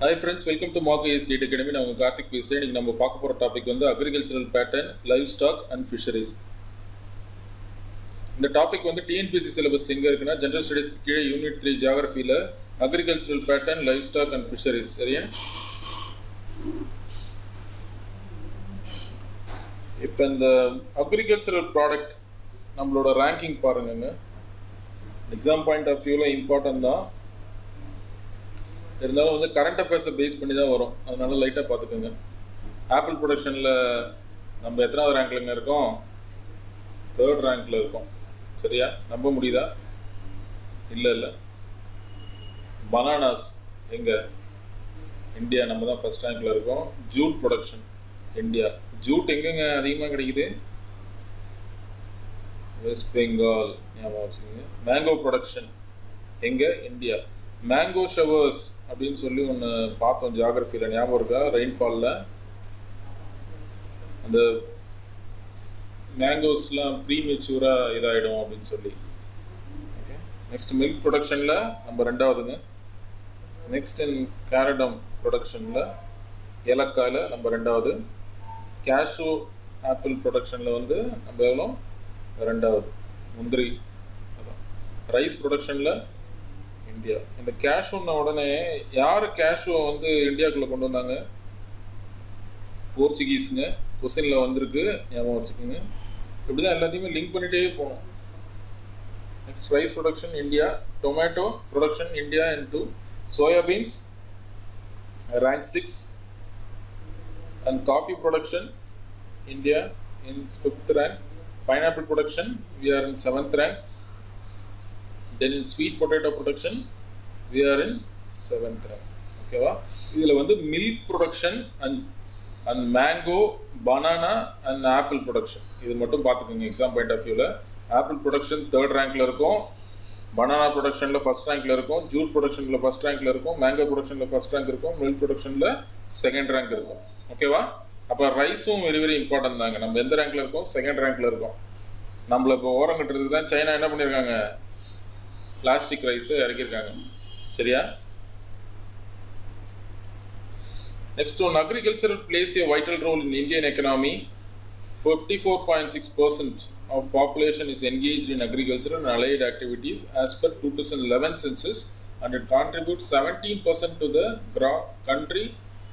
Hi friends welcome to Mark Ace Cat Academy நான் உங்கள் கார்த்திக் பேசுகிறேன் இன்றைக்கி நம்ம பார்க்க போகிற டாபிக் வந்து agricultural pattern livestock and fisheries இந்த டாபிக் வந்து டிஎன்பிசி சிலபஸ் எங்கே இருக்குன்னா ஜென்ரல் ஸ்டடீஸ் கீழே யூனிட் த்ரீ ஜியாகிரஃபியில் agricultural pattern livestock and fisheries சரியா இப்போ இந்த அக்ரிகல்ச்சரல் ப்ராடக்ட் நம்மளோட ரேங்கிங் பாருங்கங்க எக்ஸாம் பாயிண்ட் ஆஃப் வியூவில் இம்பார்ட்டன்ட் தான் இருந்தாலும் வந்து கரண்ட் அஃபேர்ஸை பேஸ் பண்ணி தான் வரும் அதனால லைட்டாக பார்த்துக்கோங்க ஆப்பிள் ப்ரொடக்ஷனில் நம்ம எத்தனாவது ரேங்க்லங்க இருக்கோம் தேர்ட் ரேங்க்கில் இருக்கோம் சரியா நம்ப முடியுதா இல்லை இல்லை பனானாஸ் எங்கே இந்தியா நம்ம தான் ஃபஸ்ட் ரேங்க்கில் இருக்கோம் ஜூட் ப்ரொடக்ஷன் இந்தியா ஜூட் எங்கெங்க அதிகமாக கிடைக்குது வெஸ்ட் பெங்கால் ஞாபகம் வச்சுக்கோங்க மேங்கோ ப்ரொடக்ஷன் எங்கே இந்தியா மேங்கோ ஷவர்ஸ் அப்படின்னு சொல்லி ஒன்று பார்த்தோம் ஜியாகிரஃபியில் ஞாபகம் இருக்கா ரெயின்ஃபாலில் அந்த மேங்கோஸ்லாம் ப்ரீ மெச்சூராக இதாகிடும் அப்படின்னு சொல்லி ஓகே நெக்ஸ்ட் மில்க் ப்ரொடக்ஷனில் நம்ம ரெண்டாவதுங்க நெக்ஸ்ட் இன் கேரடம் ப்ரொடக்ஷனில் ஏலக்காயில் நம்ம ரெண்டாவது கேஷு ஆப்பிள் ப்ரொடக்ஷனில் வந்து நம்ம எவ்வளோ ரெண்டாவது முந்திரி அதான் ரைஸ் ப்ரொடக்ஷனில் இந்தியா இந்த கேஷுன்ன உடனே யார் கேஷுவை வந்து இந்தியாவுக்குள்ளே கொண்டு வந்தாங்க போர்ச்சுகீஸுங்க கொஸ்டினில் வந்திருக்கு ஞாபகம் வச்சுக்கோங்க இப்படி தான் எல்லாத்தையுமே லிங்க் பண்ணிகிட்டே போகணும் next rice production India tomato production India and two soybeans rank six and coffee production India in fifth rank pineapple production we are in seventh rank then in sweet potato production we are in seventh rank ஓகேவா இதில் வந்து milk production and and mango banana and apple production இது மட்டும் பார்த்துக்கோங்க exam point of வியூவில் apple production third ரேங்க்கில் இருக்கும் banana ப்ரொடக்ஷனில் ஃபஸ்ட் ரேங்க்கில் இருக்கும் ஜூட் ப்ரொடக்ஷனில் ஃபஸ்ட் ரேங்க்கில் இருக்கும் மேங்கோ ப்ரொடக்ஷனில் ஃபஸ்ட் ரேங்க் இருக்கும் மில்க் ப்ரொடக்ஷனில் செகண்ட் ரேங்க் இருக்கும் ஓகேவா அப்போ ரைஸும் வெரி வெரி இம்பார்ட்டன்ட் தாங்க நம்ம எந்த ரேங்க்ல இருக்கோம் செகண்ட் ரேங்க்ல இருக்கோம் நம்மள இப்போ ஓரம் கட்டுறதுக்கு தான் சைனா என்ன பண்ணியிருக்காங்க பிளாஸ்டிக் ரைஸை இறக்கியிருக்காங்க சரியா next one agricultural plays a vital role in Indian economy fifty four point six percent of population is engage in agriculture and allied activities as per two thousand eleven census and it contribute seventeen percent to the gross country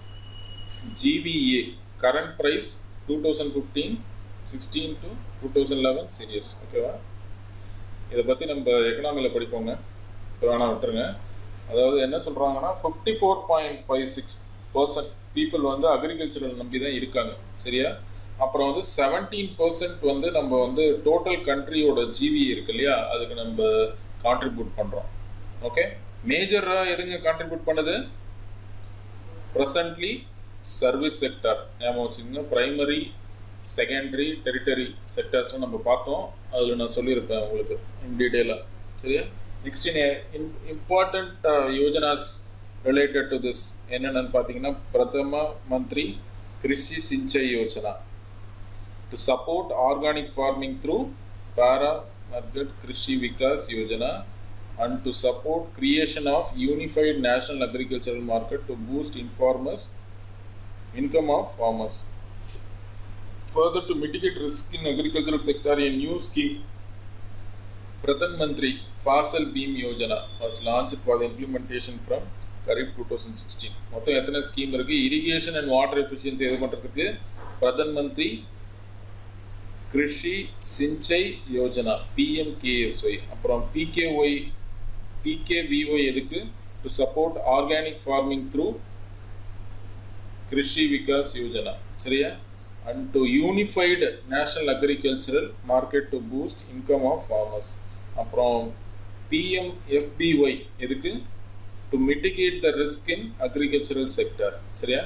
GVA current price 2015 16 to 2011 series ஓகேவா இதை பற்றி நம்ம எக்கனாமியில் படிப்போங்க இப்போ வேணாம் விட்டுருங்க அதாவது என்ன சொல்கிறாங்கன்னா fifty four point five six percent people வந்து அக்ரிகல்ச்சரல் நம்பி தான் இருக்காங்க சரியா அப்புறம் வந்து செவன்டீன் பர்சன்ட் வந்து நம்ம வந்து டோட்டல் கண்ட்ரியோட ஜிவி இருக்கு இல்லையா அதுக்கு நம்ம கான்ட்ரிபியூட் பண்ணுறோம் ஓகே மேஜராக எதுங்க கான்ட்ரிபியூட் பண்ணுது ப்ரெசன்ட்லி சர்வீஸ் செக்டர் ஞாபகம் வச்சுக்கோங்க ப்ரைமரி செகண்டரி டெரிட்டரி செக்டர்ஸ்னு நம்ம பார்த்தோம் அதில் நான் சொல்லியிருப்பேன் உங்களுக்கு இன் டீட்டெயிலாக சரியா next in important yojanas related to this என்னென்னு பார்த்தீங்கன்னா Pradhan Mantri Krishi Sinchai Yojana to support organic farming through Paramparagat Krishi Vikas Yojana and to support creation of unified national agricultural market to boost informers income of farmers. Further, to mitigate risk in agricultural sector, a new scheme, Pradhan Mantri Fasal Beam Yojana, was launched for the implementation from Kharif 2016. மொத்தம் எத்தனை scheme இருக்கு irrigation and water efficiency இது பண்ணுறதுக்கு brethren மந்திரி Krishi Sinchai Yojana PMKSY அப்புறம் PKY PKVY எதுக்கு to support organic farming through Krishi Vikas Yojana சரியா and to unified national agricultural market to boost income of farmers அப்புறம் பிஎம்எஃபிஒய் எதுக்கு to mitigate the risk in agricultural sector சரியா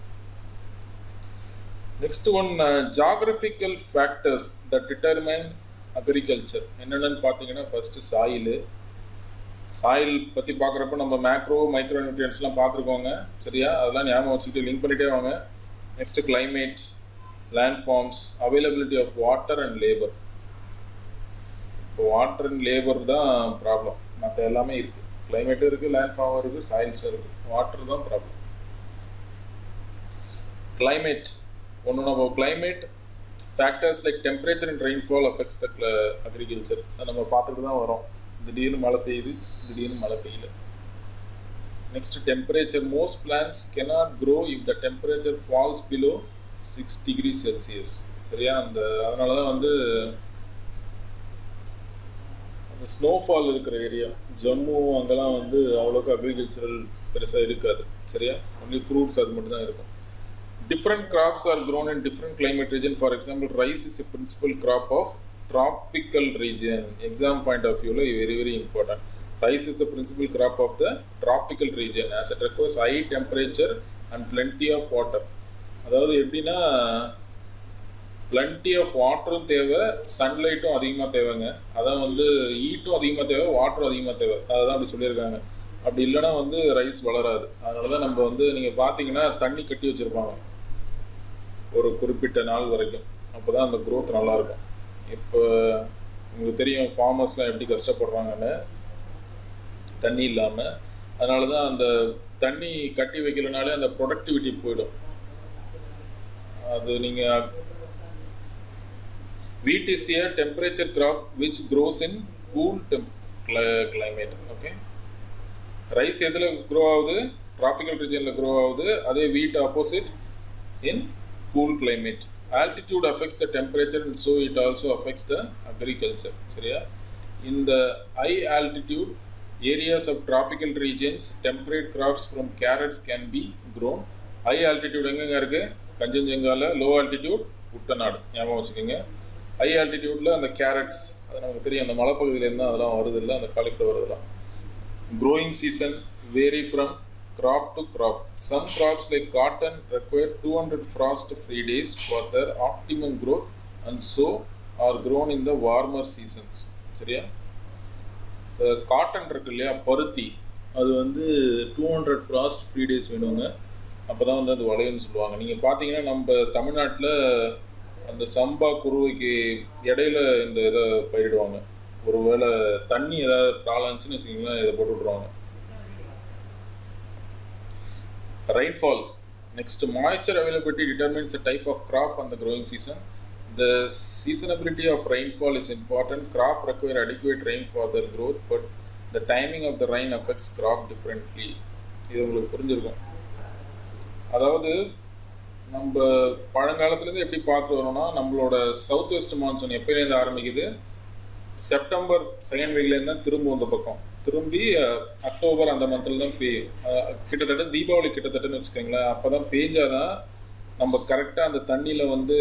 next one geographical factors the determine agriculture என்னென்னு பார்த்தீங்கன்னா first soil soil பற்றி பார்க்குறப்ப நம்ம macro micro நியூட்ரியன்ஸ்லாம் பார்த்துருக்கோங்க சரியா அதெல்லாம் ஞாபகம் வச்சுக்கிட்டு லிங்க் பண்ணிகிட்டே வாங்க next climate land forms availability of water and labour இப்போ வாட்டர் அண்ட் லேபர் தான் ப்ராப்ளம் மற்ற எல்லாமே இருக்குது கிளைமேட்டும் இருக்குது லேண்ட் ஃபார்மும் இருக்குது சாயில்ஸும் இருக்குது வாட்டர் தான் ப்ராப்ளம் climate ஒன்று நம்ம climate factors like temperature and rainfall affects the agriculture நம்ம பார்த்துட்டு தான் வரோம் திடீர்னு மழை பெய்யுது திடீர்னு மழை பெய்யல next temperature most plants cannot grow if the temperature falls below six degree Celsius சரியா அந்த அதனால தான் வந்து அந்த ஸ்னோஃபால் இருக்கிற ஏரியா ஜம்மு அங்கெல்லாம் வந்து அவ்வளோக்கு அக்ரிகல்ச்சரல் பெருசாக இருக்காது சரியா ஒன்லி ஃப்ரூட்ஸ் அது மட்டும் தான் இருக்கும் different crops are grown in different climate region for example rice is a principal crop of tropical region exam point of view like very very important rice is the principal crop of the tropical region as it requires high temperature and plenty of water அதாவது எப்படின்னா plenty of வாட்டரும் தேவை சன்லைட்டும் அதிகமாக தேவைங்க அதான் வந்து ஹீட்டும் அதிகமாக தேவை வாட்டரும் அதிகமாக தேவை அதுதான் அப்படி சொல்லியிருக்காங்க அப்படி இல்லைன்னா வந்து ரைஸ் வளராது அதனால தான் நம்ம வந்து நீங்கள் பார்த்தீங்கன்னா தண்ணி கட்டி வச்சுருப்பாங்க ஒரு குறிப்பிட்ட நாள் வரைக்கும் அப்போ தான் அந்த க்ரோத் நல்லாயிருக்கும் இப்போ உங்களுக்கு தெரியும் ஃபார்மர்ஸ்லாம் எப்படி கஷ்டப்படுறாங்கன்னு தண்ணி இல்லாமல் அதனால தான் அந்த தண்ணி கட்டி வைக்கலனாலே அந்த ப்ரொடக்டிவிட்டி போயிடும் அது நீங்கள் wheat is a temperature crop which grows in cool டெம் கிளைமேட் ஓகே ரைஸ் எதில் க்ரோ ஆகுது ட்ராபிக்கல் ரீஜனில் க்ரோ ஆகுது அதே wheat opposite in cool climate altitude affects the temperature and so it also affects the agriculture சரியா இந்த high altitude areas of tropical regions temperate crops from carrots can be grown high altitude எங்கெங்க இருக்கு கஞ்சன்ஜங்கால low altitude Kuttanad ஞாபகம் வச்சுக்கோங்க high ஆல்டிடியூட்ல அந்த carrots அது நமக்கு தெரியும் அந்த மலைப்பகுதியிலேருந்து அதெல்லாம் வருது இல்லை அந்த காலிஃப்ளவர் அதெல்லாம் growing season vary from crop to crop. Some crops like cotton require 200 frost free days for their optimum growth and so are grown in the warmer seasons. சரியா காட்டன் இருக்கு இல்லையா பருத்தி அது வந்து two hundred frost free days வேணுங்க அப்போ தான் வந்து அது வளையன்னு சொல்லுவாங்க நீங்கள் பார்த்தீங்கன்னா நம்ம தமிழ்நாட்டில் அந்த சம்பா குருவைக்கு இடையில இந்த இதை பயிரிடுவாங்க ஒருவேளை தண்ணி ஏதாவது ப்ராப்ளம் இருந்துச்சுன்னு வச்சுக்கிங்களேன் இதை போட்டு விட்ருவாங்க rainfall next moisture availability determines the type of crop and the growing season the seasonability of rainfall is important crop require adequate rain for their growth but the timing of the rain affects crop differently இது உங்களுக்கு புரிஞ்சிருக்கும் அதாவது நம்ம பழங்காலத்துலேருந்து எப்படி பார்த்துட்டு வரோம்னா நம்மளோட south west monsoon எப்போலேருந்து ஆரம்பிக்குது September second வீக்லேருந்து தான் திரும்ப இந்த பக்கம் திரும்பி அக்டோபர் அந்த மந்தில் தான் பெய்யும் கிட்டத்தட்ட தீபாவளி கிட்டத்தட்டன்னு வச்சுக்கோங்களேன் அப்போ தான் பேஞ்சாதான் நம்ம கரெக்டாக அந்த தண்ணியில் வந்து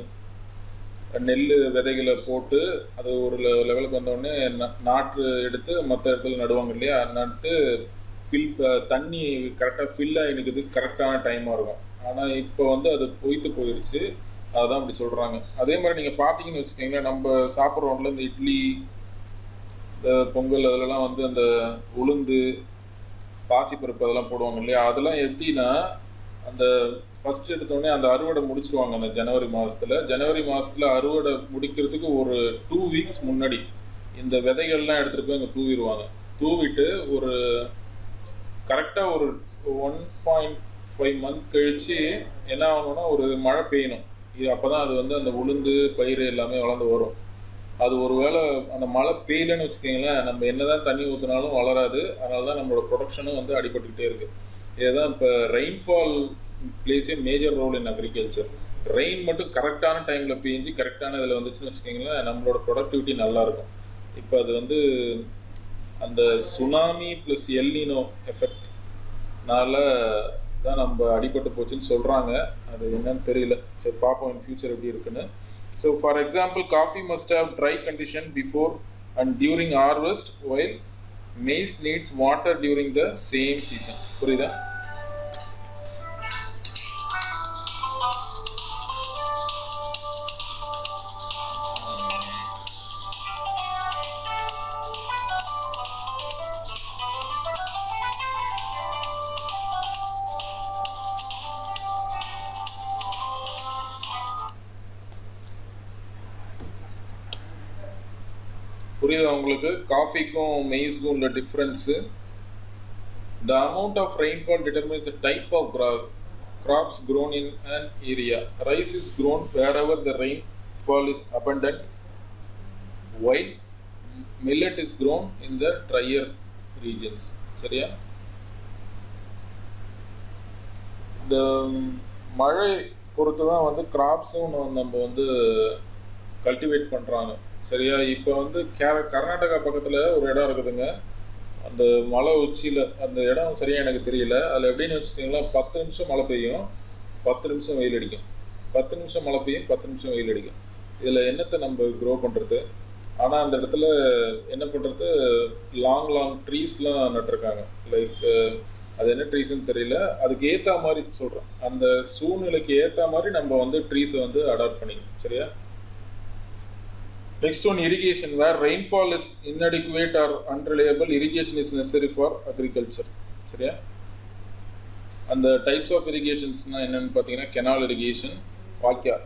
நெல் விதைகளை போட்டு அது ஒரு லெவலுக்கு வந்தோடனே நாற்று எடுத்து மற்ற இடத்துல நடுவாங்க இல்லையா நட்டு ஃபில் தண்ணி கரெக்டாக ஃபில் ஆகி நிற்குது கரெக்டான டைமாக இருக்கும் ஆனால் இப்போ வந்து அது பொய்த்து போயிடுச்சு அதுதான் அப்படி சொல்கிறாங்க அதே மாதிரி நீங்கள் பார்த்தீங்கன்னு வச்சுக்கோங்களேன் நம்ம சாப்பிட்றோம்ல இந்த இட்லி இந்த பொங்கல் அதிலலாம் வந்து அந்த உளுந்து பாசிப்பருப்பு அதெல்லாம் போடுவாங்க இல்லையா அதெல்லாம் எப்படின்னா அந்த ஃபஸ்ட் எடுத்தோடனே அந்த அறுவடை முடிச்சிருவாங்க அந்த ஜனவரி மாதத்தில் ஜனவரி மாதத்தில் அறுவடை முடிக்கிறதுக்கு ஒரு டூ வீக்ஸ் முன்னாடி இந்த விதைகள்லாம் எடுத்துகிட்டு போய் அங்கே தூவிடுவாங்க தூவிட்டு ஒரு கரெக்டாக ஒரு ஒன் பாயிண்ட் ஃபைவ் மந்த் கழித்து என்ன ஆகணும்னா ஒரு மழை பெய்யணும் இது அப்போ தான் அது வந்து அந்த உளுந்து பயிர் எல்லாமே வளர்ந்து வரும் அது ஒரு வேளை அந்த மழை பெய்யலன்னு வச்சுக்கோங்களேன் நம்ம என்னதான் தண்ணி ஊற்றினாலும் வளராது அதனால தான் நம்மளோட ப்ரொடக்ஷனும் வந்து அடிபட்டுக்கிட்டே இருக்குது இதுதான் இப்போ rainfall plays a major role in agriculture rain மட்டும் கரெக்டான டைமில் பெஞ்சு கரெக்டான இதில் வந்துச்சுன்னு வச்சுக்கோங்களேன் நம்மளோட ப்ரொடக்டிவிட்டி நல்லாயிருக்கும் இப்போ அது வந்து அந்த சுனாமி ப்ளஸ் எல்லினோ எஃபெக்ட்னால தான் நம்ம அடிபட்டு போச்சுன்னு சொல்கிறாங்க அது என்னன்னு தெரியல சரி பார்ப்போம் இன் ஃபியூச்சர் எப்படி இருக்குன்னு so for example coffee must have dry condition before and during harvest while maize needs water during the same season புரியுதா புரியுதா உங்களுக்கு காஃபிக்கும் மெய்ஸ்க்கும் உள்ள difference the amount of rainfall determines type of crops grown in an area. Rice is grown wherever the rainfall is abundant, while millet is grown in the drier regions. சரியா இந்த மழை பொறுத்து தான் வந்து கிராப்ஸும் நம்ம வந்து கல்டிவேட் பண்ணுறாங்க சரியா இப்போ வந்து கேர கர்நாடகா பக்கத்தில் ஒரு இடம் இருக்குதுங்க அந்த மலை உச்சியில் அந்த இடம் சரியாக எனக்கு தெரியல அதில் எப்படின்னு வச்சுக்கோங்களேன் பத்து நிமிஷம் மழை பெய்யும் பத்து நிமிஷம் வெயில் அடிக்கும் பத்து நிமிஷம் மழை பெய்யும் பத்து நிமிஷம் வெயில் அடிக்கும் இதில் என்னத்தை நம்ம க்ரோ பண்ணுறது ஆனால் அந்த இடத்துல என்ன பண்ணுறது லாங் லாங் ட்ரீஸ்லாம் நட்டிருக்காங்க லைக் அது என்ன ட்ரீஸ்ன்னு தெரியல அதுக்கு ஏற்ற மாதிரி சொல்கிறேன் அந்த சூழ்நிலைக்கு ஏற்ற மாதிரி நம்ம வந்து ட்ரீஸை வந்து அடாப்ட் பண்ணிக்கணும் சரியா Next one, irrigation. Where rainfall is inadequate or unreliable, irrigation is necessary for agriculture. சரியா அந்த டைப்ஸ் ஆஃப் இரிகேஷன்ஸ்னால் என்னென்னு பார்த்தீங்கன்னா கெனால் இரிகேஷன் வாக்கியா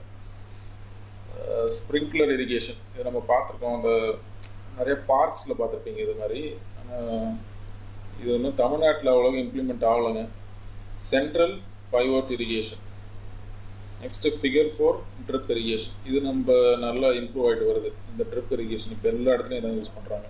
ஸ்ப்ரிங்க்லர் இரிகேஷன் இதை நம்ம பார்த்துருக்கோம் அந்த நிறைய பார்க்ஸில் பார்த்துருப்பீங்க இது மாதிரி ஆனால் இது ஒன்றும் தமிழ்நாட்டில் அவ்வளோ இம்ப்ளிமெண்ட் ஆகலைங்க central pivot irrigation next figure four drip irrigation இது நம்ம நல்லா இம்ப்ரூவ் ஆகிட்டு வருது இந்த ட்ரிப் இரிகேஷன் இப்போ எல்லா இடத்துலையும் இதான் யூஸ் பண்ணுறாங்க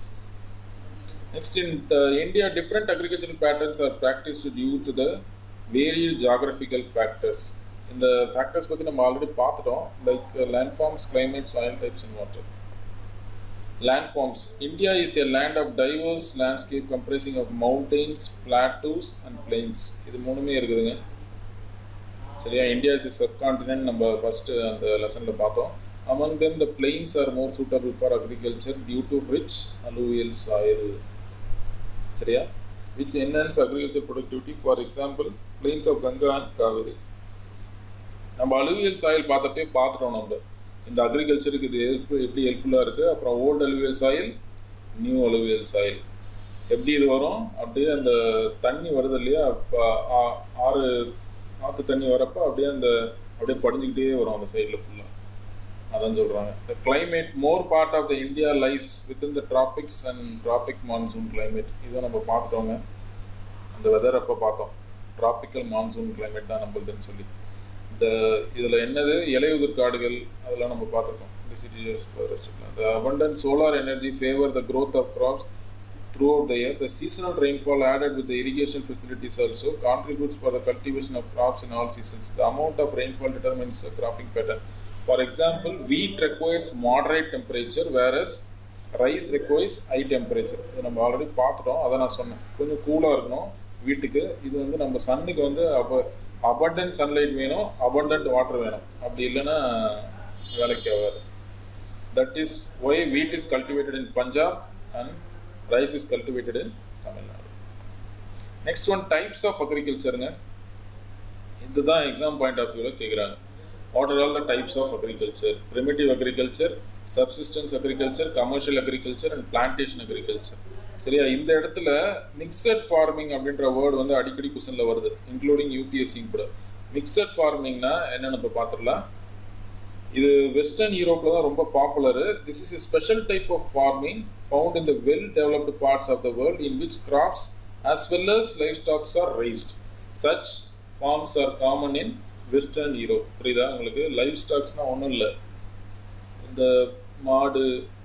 next in India different agricultural patterns are practice due to the varied geographical factors இந்த ஃபேக்டர்ஸ் பற்றி நம்ம ஆல்ரெடி பார்த்துட்டோம் like land forms climate soil types and water land forms India is a land of diverse landscape comprising of mountains plateaus and plains இது மூணுமே இருக்குதுங்க சரியா India is subcontinent நம்ம first அந்த லெசனில் பார்த்தோம் among them the plains are more suitable for agriculture due to rich alluvial soil சரியா which enhance agriculture productivity for example plains of Ganga and Kaveri நம்ம அலுவியல் சாயில் பார்த்தப்பே பார்த்துட்டோம் நம்ம இந்த அக்ரிகல்ச்சருக்கு இது ஹெல்ப் எப்படி ஹெல்ப்ஃபுல்லாக இருக்குது அப்புறம் old alluvial soil new alluvial soil எப்படி இது வரும் அப்படியே அந்த தண்ணி வருது இல்லையா இப்போ ஆறு ஆற்று தண்ணி வரப்போ அப்படியே அந்த அப்படியே படிஞ்சுக்கிட்டே வரும் அந்த சைடில் ஃபுல்லாக அதான் சொல்கிறாங்க the climate more part of the India lies within the tropics and tropic monsoon climate இதை நம்ம பார்த்துட்டோங்க அந்த வெதர் அப்போ பார்த்தோம் ட்ராபிக்கல் மான்சூன் கிளைமேட் தான் நம்மளுதுன்னு சொல்லி இந்த இதில் என்னது இலையுதிர் காடுகள் அதெல்லாம் நம்ம பார்த்துருக்கோம் the abundant solar energy favour the growth of crops throughout the year. The seasonal rainfall added with the irrigation facilities also contributes for the cultivation of crops in all seasons. The amount of rainfall determines the cropping pattern. For example, wheat requires moderate temperature whereas rice requires high temperature இது நம்ம already பார்த்துட்டோம் அதை நான் சொன்னேன் கொஞ்சம் கூலாக இருக்கணும் வீட்டுக்கு இது வந்து நம்ம சன்னுக்கு வந்து அப்போ அபண்டன்ட் சன்லைட் வேணும் அபண்டன்ட் வாட்டர் வேணும் அப்படி இல்லைன்னா வேலைக்கு ஆகாது that is why wheat is cultivated in Punjab and rice is cultivated in Tamil Nadu. Next one types of agriculture இதுதான் எக்ஸாம் பாயிண்ட் ஆஃப் வியூவில் கேட்குறாங்க what are all the types of agriculture primitive agriculture subsistence agriculture commercial agriculture and plantation agriculture சரியா இந்த இடத்துல mixed farming அப்படின்ற word வந்து அடிக்கடி கொஸ்டினில் வருது இன்க்ளூடிங் யூபிஎஸ்சியும் கூட மிக்சட் ஃபார்மிங்னா என்னென்னு இப்போ பார்த்துடலாம் இது வெஸ்டர்ன் யூரோப்பில் தான் ரொம்ப popular this is a special type of farming found in the well developed parts of the world in which crops as well as life stocks are raised such farms are common in western Europe புரியுதா உங்களுக்கு life ஸ்டாக்ஸ்னால் ஒன்றும் இல்லை இந்த மாடு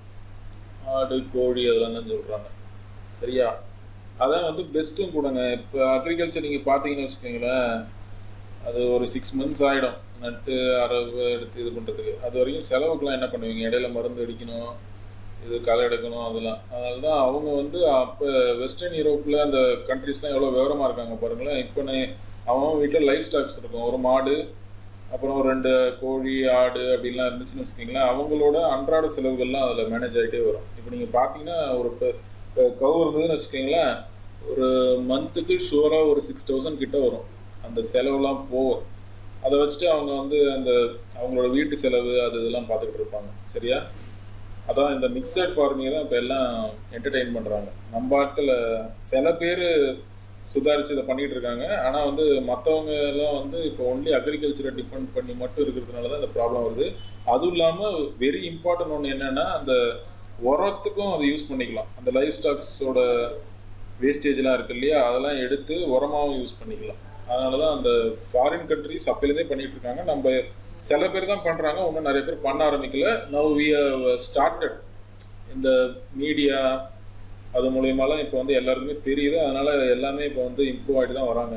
ஆடு கோழி அதெல்லாம் தான் சொல்கிறாங்க சரியா அதான் வந்து பெஸ்ட்டும் கூடங்க இப்போ அக்ரிகல்ச்சர் நீங்கள் பார்த்தீங்கன்னு வச்சுக்கோங்களேன் அது ஒரு சிக்ஸ் மந்த்ஸ் ஆகிடும் நட்டு அரவு எடுத்து இது பண்ணுறதுக்கு அது வரைக்கும் செலவுக்கெலாம் என்ன பண்ணுவீங்க இடையில மருந்து அடிக்கணும் இது களை எடுக்கணும் அதெல்லாம் அதனால தான் அவங்க வந்து அப்போ வெஸ்டர்ன் யூரோப்பில் அந்த கண்ட்ரிஸ்லாம் எவ்வளோ விவரமாக இருக்காங்க பாருங்களேன் இப்போ நான் அவன் வீட்டில் லைஃப் ஸ்டாக்ஸ் இருக்கும் ஒரு மாடு அப்புறம் ஒரு ரெண்டு கோழி ஆடு அப்படின்லாம் இருந்துச்சுன்னு வச்சுக்கிங்களேன் அவங்களோட அன்றாட செலவுகள்லாம் அதில் மேனேஜ் ஆகிட்டே வரும் இப்போ நீங்கள் பார்த்தீங்கன்னா ஒரு இப்போ கவு இருந்ததுன்னு வச்சுக்கிங்களேன் ஒரு மந்த்துக்கு ஷுவராக ஒரு சிக்ஸ் தௌசண்ட் கிட்ட வரும் அந்த செலவுலாம் போகும் அதை வச்சுட்டு அவங்க வந்து அந்த அவங்களோட வீட்டு செலவு அது இதெல்லாம் பார்த்துக்கிட்டு இருப்பாங்க சரியா அதான் இந்த மிக்சட் ஃபார்மிங்கை தான் இப்போ எல்லாம் என்டர்டெயின் பண்ணுறாங்க நம்ம ஆட்கள் சில பேர் சுதாரித்து இதை பண்ணிகிட்டு இருக்காங்க ஆனால் வந்து மற்றவங்க எல்லாம் வந்து இப்போ ஒன்லி அக்ரிகல்ச்சரை டிபெண்ட் பண்ணி மட்டும் இருக்கிறதுனால தான் இந்த ப்ராப்ளம் வருது அதுவும் இல்லாமல் வெரி இம்பார்ட்டன்ட் ஒன்று என்னென்னா அந்த உரத்துக்கும் அதை யூஸ் பண்ணிக்கலாம் அந்த லைஃப் ஸ்டாக்ஸோட வேஸ்டேஜ்லாம் இருக்கு இல்லையா அதெல்லாம் எடுத்து உரமாகவும் யூஸ் பண்ணிக்கலாம் அதனால தான் அந்த ஃபாரின் கண்ட்ரிஸ் அப்போலேருந்தே பண்ணிட்டு இருக்காங்க நம்ம சில பேர் தான் பண்ணுறாங்க இன்னும் நிறைய பேர் பண்ண ஆரம்பிக்கல நவ் வி ஸ்டார்டட் இந்த மீடியா அது மூலியமாலாம் இப்போ வந்து எல்லாருக்குமே தெரியுது அதனால எல்லாமே இப்போ வந்து இம்ப்ரூவ் ஆகிட்டு தான் வராங்க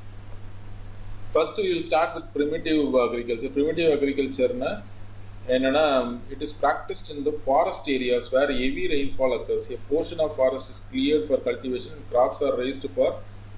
first will start with primitive agriculture primitive அக்ரிகல்ச்சர்னா என்னன்னா it is practised in the forest areas where heavy rainfall occurs a portion of forest is cleared for cultivation and crops are raised for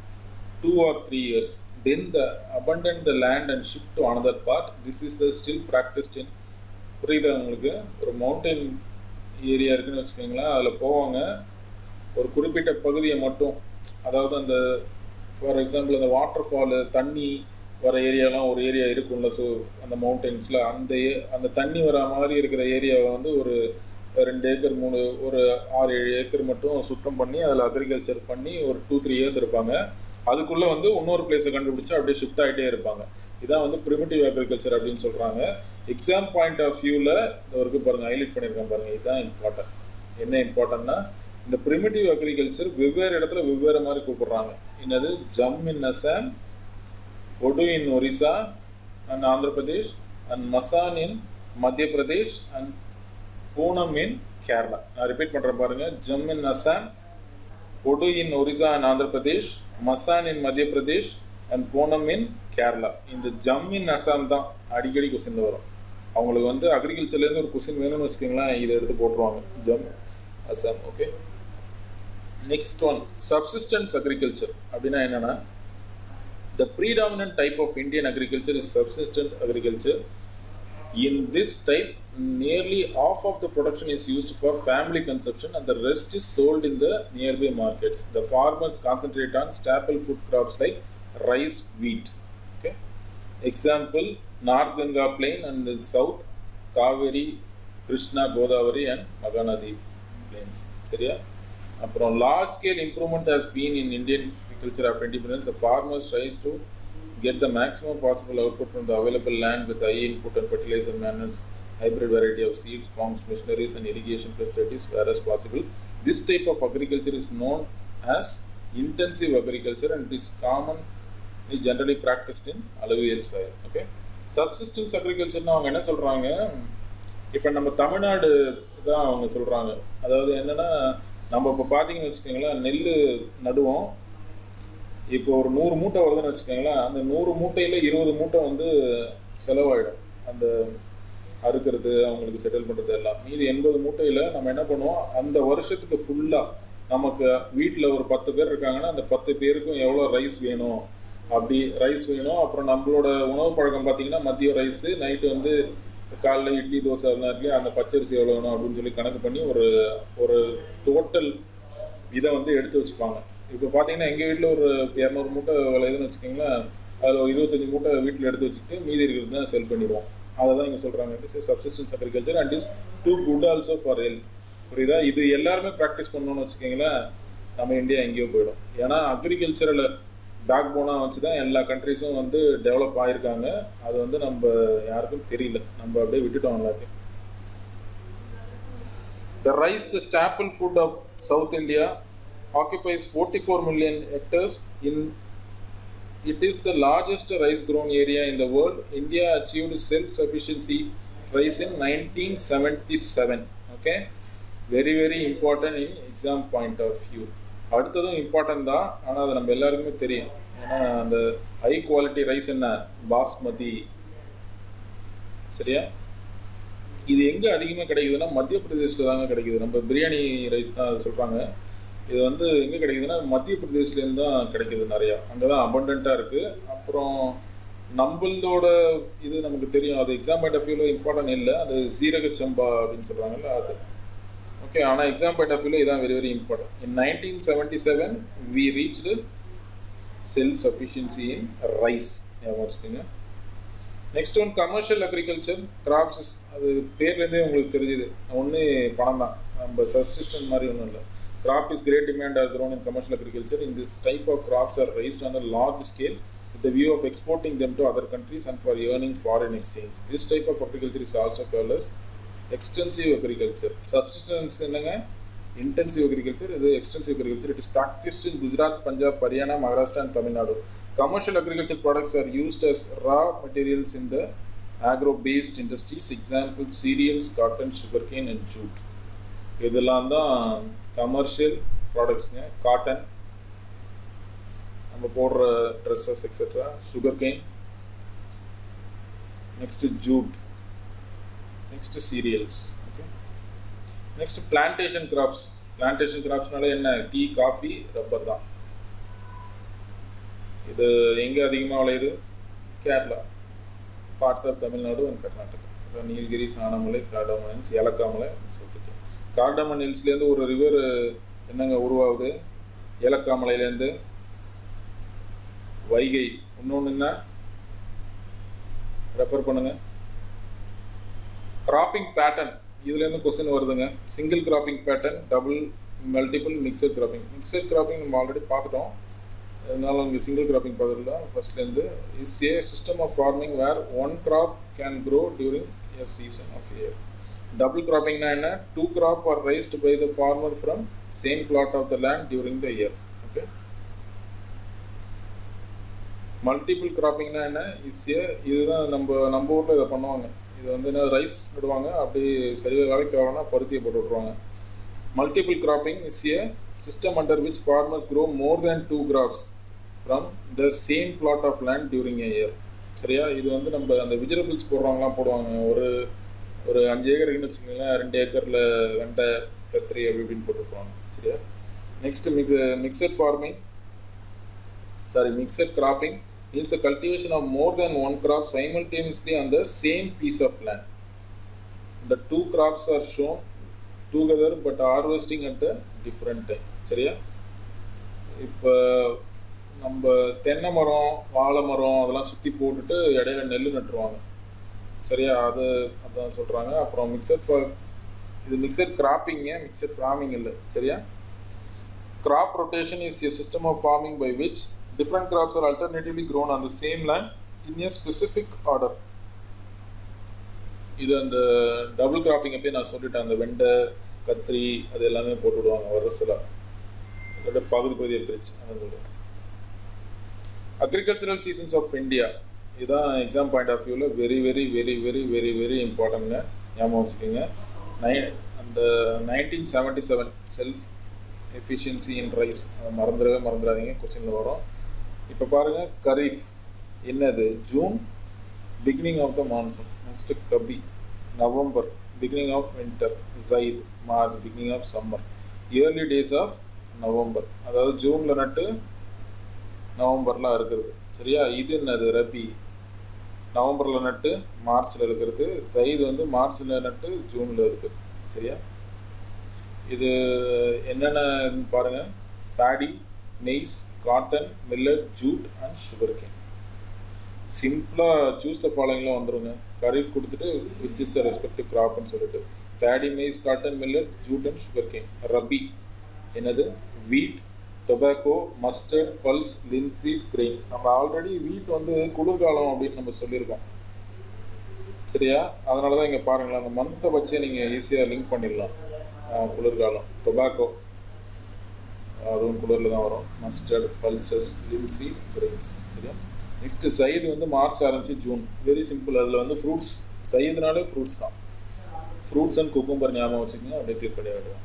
two or three years then the abandon the land and shift to another part this is the still practised in புரியுதா உங்களுக்கு ஒரு mountain area இருக்குன்னு வச்சுக்கோங்களேன் அதில் போவாங்க ஒரு குறிப்பிட்ட பகுதியை மட்டும் அதாவது அந்த ஃபார் எக்ஸாம்பிள் அந்த வாட்டர் ஃபாலு தண்ணி வர ஏரியாலாம் ஒரு ஏரியா இருக்கும்ல ஸோ அந்த மவுண்டன்ஸில் அந்த ஏ- அந்த தண்ணி வர மாதிரி இருக்கிற ஏரியாவை வந்து ஒரு ரெண்டு ஏக்கர் மூணு ஒரு ஆறு ஏழு ஏக்கர் மட்டும் சுத்தம் பண்ணி அதில் அக்ரிகல்ச்சர் பண்ணி ஒரு டூ த்ரீ இயர்ஸ் இருப்பாங்க அதுக்குள்ளே வந்து இன்னொரு பிளேஸை கண்டுபிடிச்சு அப்படியே ஷிஃப்ட் ஆகிட்டே இருப்பாங்க இதான் வந்து ப்ரிமிட்டிவ் அக்ரிகல்ச்சர் அப்படின்னு சொல்கிறாங்க எக்ஸாம் பாயிண்ட் ஆஃப் வியூவில் இந்த ஒர்க்கு பாருங்கள் ஹைலைட் பண்ணியிருக்கேன் பாருங்கள் இதுதான் இம்பார்ட்டன்ட் என்ன இம்பார்ட்டன்ட்னா இந்த ப்ரிமிட்டிவ் அக்ரிகல்ச்சர் வெவ்வேறு இடத்துல வெவ்வேறு மாதிரி கூப்பிடுறாங்க என்னது Jhum in Assam Podu in Orissa and Andhra Pradesh and Masan in Madhya Pradesh and Poonam in Kerala நான் ரிப்பீட் பண்ணுறேன் பாருங்க Jhum in Assam Podu in Orissa and Andhra Pradesh Masan in Madhya Pradesh and Poonam in Kerala இந்த ஜம் இன் அசாம் தான் அடிக்கடி கொஸ்டின் வரும் அவங்களுக்கு வந்து அக்ரிகல்ச்சர்லேருந்து ஒரு கொஸ்டின் வேணும்னு வச்சுக்கோங்களேன் இதை எடுத்து போட்டுருவாங்க Jhum Assam okay next one subsistence agriculture அப்படின்னா என்னன்னா the predominant type of Indian agriculture is subsistence agriculture. In this type, nearly half of the production is used for family consumption and the rest is sold in the nearby markets. The farmers concentrate on staple food crops like rice, wheat. Okay. Example, North Ganga plain and the south, Kaveri, Krishna, Godavari and Maganadi plains. சரியா அப்புறம் large scale improvement has been in Indian agriculture after independence the farmers tries to get the maximum possible output from the available land with high input and fertilizer manners hybrid variety of seeds pumps machineries and irrigation facilities where as possible this type of agriculture is known as intensive agriculture and it is common is generally practiced in alluvial soil okay subsistence agriculture அவங்க என்ன சொல்றாங்க இப்போ நம்ம தமிழ்நாடு தான் அவங்க சொல்றாங்க அதாவது என்னன்னா நம்ம இப்போ பார்த்தீங்கன்னு வச்சுக்கோங்களேன் நெல் நடுவோம் இப்போ ஒரு நூறு மூட்டை வருதுன்னு வச்சுக்கோங்களேன் அந்த நூறு மூட்டையில் இருபது மூட்டை வந்து செலவாயிடும் அந்த அறுக்கிறது அவங்களுக்கு செட்டில் பண்ணுறது எல்லாம் மீதி எண்பது மூட்டையில் நம்ம என்ன பண்ணுவோம் அந்த வருஷத்துக்கு ஃபுல்லாக நமக்கு வீட்டில் ஒரு பத்து பேர் இருக்காங்கன்னா அந்த பத்து பேருக்கும் எவ்வளோ ரைஸ் வேணும் அப்படி ரைஸ் வேணும் அப்புறம் நம்மளோட உணவு பழக்கம் பார்த்தீங்கன்னா மதியம் ரைஸு நைட்டு வந்து காலைல இட்லி தோசை அதெல்லாம் இருக்கு அந்த பச்சரிசி எவ்வளோ வேணும் அப்படின்னு சொல்லி கணக்கு பண்ணி ஒரு ஒரு டோட்டல் இதை வந்து எடுத்து வச்சுப்பாங்க இப்போ பார்த்தீங்கன்னா எங்கள் வீட்டில் ஒரு இரநூறு மூட்டை விளையுதுன்னு வச்சுக்கோங்களேன் அதில் ஒரு இருபத்தஞ்சி மூட்டை வீட்டில் எடுத்து வச்சுட்டு மீதி இருக்கிறது தான் செல் பண்ணிடுவோம் அதை தான் இங்கே சொல்கிறாங்க this is subsistence agriculture and is too good also for health புரியுதா இது எல்லாருமே ப்ராக்டிஸ் பண்ணணும்னு வச்சுக்கோங்களேன் நம்ம இந்தியா எங்கேயோ போயிடும் ஏன்னா அக்ரிகல்ச்சரில் பேக் போனாக வச்சு தான் எல்லா கண்ட்ரிஸும் வந்து டெவலப் ஆகிருக்காங்க அது வந்து நம்ம யாருக்கும் தெரியல நம்ம அப்படியே விட்டுட்டோம் எல்லாத்தையும் The rice, the staple food of South India, occupies 44 million hectares. In it is the largest rice grown area in the world. India achieved self-sufficiency rice in 1977. Okay, very very important in exam point of view. அடுத்ததும் important தான் ஆனால் அது நம்ம எல்லாருக்குமே தெரியும் ஏன்னா அந்த high quality rice என்ன பாஸ்மதி சரியா இது எங்கே அதிகமாக கிடைக்குதுன்னா மத்திய பிரதேசில் தாங்க கிடைக்குது நம்ம பிரியாணி ரைஸ் தான் அது சொல்கிறாங்க இது வந்து எங்கே கிடைக்குதுன்னா மத்திய பிரதேஷ்லேருந்து தான் கிடைக்குது நிறையா அங்கே தான் அபண்டண்ட்டாக இருக்குது அப்புறம் நம்மளோட இது நமக்கு தெரியும் அது எக்ஸாம் பாயிண்ட் ஆஃப் வியூவில் இம்பார்ட்டன்ட் இல்லை அது சீரக சம்பா அப்படின்னு சொல்கிறாங்கல்ல அது ஓகே ஆனால் எக்ஸாம் பாயிண்ட் ஆஃப் வியூவில் இதான் very very important in nineteen seventy seven we reached self sufficiency in rice ஞாபகம் வச்சுக்கோங்க next one commercial agriculture crops அது பேர்லேருந்தே உங்களுக்கு தெரிஞ்சுது ஒன்று பணம் தான் நம்ம சப்சிஸ்டன் மாதிரி ஒன்றும் இல்லை crop is great demand are grown in commercial agriculture. In this type of crops are raised on a large scale with the view of exporting them to other countries and for earning foreign exchange. This type of agriculture is also called as extensive agriculture. Subsistence என்னங்க intensive agriculture இது extensive agriculture it is practiced in Gujarat, Punjab, Haryana, Maharashtra and Tamil Nadu. Commercial agriculture products are used as raw materials in the agro-based industries. Examples cereals, cotton, sugarcane and jute. இதெல்லாம் தான் commercial ப்ராடக்ட்ஸுங்க cotton நம்ம போடுற dresses et cetera sugarcane next jute next cereals okay next plantation crops plantation கிராப்ஸ்னால என்ன tea coffee rubber தான் இது எங்கே அதிகமாக விளையுது Kerala parts of Tamil Nadu and Karnataka அப்புறம் நீலகிரி சாணமலை கார்டமன்ஸ் ஏலக்காமலை சொல்லிட்டு கார்டமன் ஹில்ஸ்லேருந்து ஒரு ரிவர் என்னங்க உருவாகுது ஏலக்காமலையிலேருந்து வைகை இன்னொன்று என்ன ரெஃபர் பண்ணுங்க கிராப்பிங் பேட்டர்ன் இதுலேருந்து கொஸ்டின் வருதுங்க single cropping pattern double multiple mixture cropping mixture cropping நம்ம ஆல்ரெடி பார்த்துட்டோம் அதனால இங்கே சிங்கிள் கிராப்பிங் பார்த்துட்டு ஃபர்ஸ்ட்லேருந்து is a system of farming where one crop can grow during a season of year double கிராப்பிங்னா என்ன two crop are raised by the farmer from same plot of the land during the year okay multiple கிராப்பிங்னா என்ன ஈஸியாக இதுதான் நம்ம நம்ம ஊரில் இதை பண்ணுவாங்க இது வந்து என்ன ரைஸ் நடுவாங்க அப்படி சரியாக வேலைக்கு ஆகணும்னா பருத்தியை போட்டு விட்ருவாங்க multiple cropping is a system under which farmers grow more than two crops from the same plot of land during a year சரியா இது வந்து நம்ம அந்த வெஜிடபிள்ஸ் போடுறவங்களாம் போடுவாங்க ஒரு ஒரு அஞ்சு ஏக்கர் இருக்குன்னு வச்சுக்கோங்களேன் ரெண்டு ஏக்கரில் வெண்டை கத்திரி அப்படி இப்படின்னு போட்டுருப்பாங்க சரியா next mix mixed farming sorry mixed cropping means a cultivation of more than one crop simultaneously on the same piece of land. The two crops are shown together but harvesting at a different time. சரியா இப்போ நம்ம தென்னை மரம் வாழை மரம் அதெல்லாம் சுற்றி போட்டுட்டு இடையில நெல் நட்டுருவாங்க சரியா அது அதான் சொல்கிறாங்க அப்புறம் மிக்சர் ஃபார் இது மிக்சர் கிராப்பிங்க மிக்சர் ஃபார்மிங் இல்லை சரியா crop rotation is a system of farming by which different crops are alternatively grown on the same land in a specific order இது அந்த டபுள் கிராப்பிங் அப்பயே நான் சொல்லிட்டேன் அந்த வெண்டை கத்திரி அது எல்லாமே போட்டு விடுவாங்க வருசலாக அதோட பகுதி பகுதியை பிரிச்சு அதான் சொல்கிறேன் அக்ரிகல்ச்சரல் சீசன்ஸ் ஆஃப் இந்தியா இதுதான் எக்ஸாம் பாயிண்ட் ஆஃப் வியூவில் very very very very very very இம்பார்ட்டன்ட்ங்க ஞாபகம் வச்சுக்கோங்க நை அந்த nineteen seventy seven self efficiency in rice அதை மறந்துடவே மறந்துடாதீங்க கொஸ்டினில் வரும் இப்போ பாருங்கள் கரீஃப் என்னது June beginning of the monsoon next கபி November beginning of winter zaid March beginning of summer early days of November அதாவது ஜூனில் நட்டு நவம்பர்லாம் இருக்கிறது சரியா இது என்னது ரபி நவம்பரில் நட்டு மார்ச்சில் இருக்கிறது ஜைது வந்து மார்ச்சில் நட்டு ஜூனில் இருக்குது சரியா இது என்னென்ன பாருங்கள் paddy maize cotton millet jute and sugar cane சிம்பிளாக சூஸ் த ஃபாலோயிங்லாம் வந்துருங்க கரீஃப் கொடுத்துட்டு விச் இஸ் த ரெஸ்பெக்டிவ் கிராப்னு சொல்லிட்டு paddy maize cotton millet jute and sugar cane rabi என்னது wheat tobacco mustard pulse linseed grain நம்ம ஆல்ரெடி வீட் வந்து குளிர்காலம் அப்படின்னு நம்ம சொல்லியிருக்கோம் சரியா அதனால தான் இங்கே பாருங்களேன் அந்த மந்த்தை வச்சே நீங்கள் ஈஸியாக லிங்க் பண்ணிடலாம் குளிர்காலம் டொபாக்கோ அதுவும் குளிரில் தான் வரும் மஸ்டர்ட் பல்சஸ் லின்சி கிரெயின்ஸ் சரியா நெக்ஸ்ட்டு சைது வந்து மார்ச் ஆரம்பிச்சு ஜூன் வெரி சிம்பிள் அதில் வந்து ஃப்ரூட்ஸ் சைதுனாலே ஃப்ரூட்ஸ் தான் ஃப்ரூட்ஸ் அண்ட் குக்கும்பர் ஞாபகம் வச்சுக்கோங்க அப்படியே கிளிக் பண்ணி விடுவோம்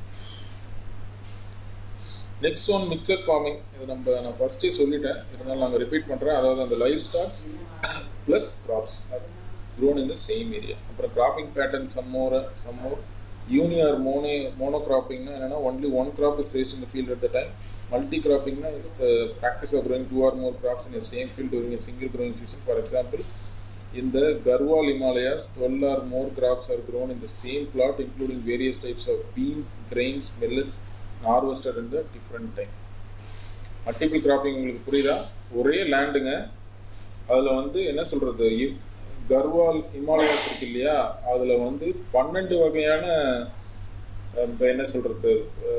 நெக்ஸ்ட் ஒன் மிக்சர் ஃபார்மிங் இது நம்ம நான் ஃபஸ்ட்டே சொல்லிட்டேன் இருந்தாலும் நாங்கள் ரிப்பீட் பண்ணுறேன் அதாவது அந்த life stocks plus crops grown in the same area அப்புறம் கிராப்பிங் பேட்டர்ன் சம்மோர் சம்மோர் யூனியர் மோனோ மோனோ கிராப்பிங்னா என்னென்னா only one crop is raised in the field at the time multi கிராப்பிங்னா is the practice of growing two or more crops in same field during single growing season for example In the Garhwal Himalayas, 12 or more crops are grown in the same plot, including various types of beans, grains, millets, harvested in the different time. Multiple cropping உங்களுக்கு புரியுதா ஒரே லேண்டுங்க அதில் வந்து என்ன சொல்கிறது கர்வால் Himalayas இருக்கு இல்லையா அதில் வந்து பன்னெண்டு வகையான இப்போ என்ன சொல்கிறது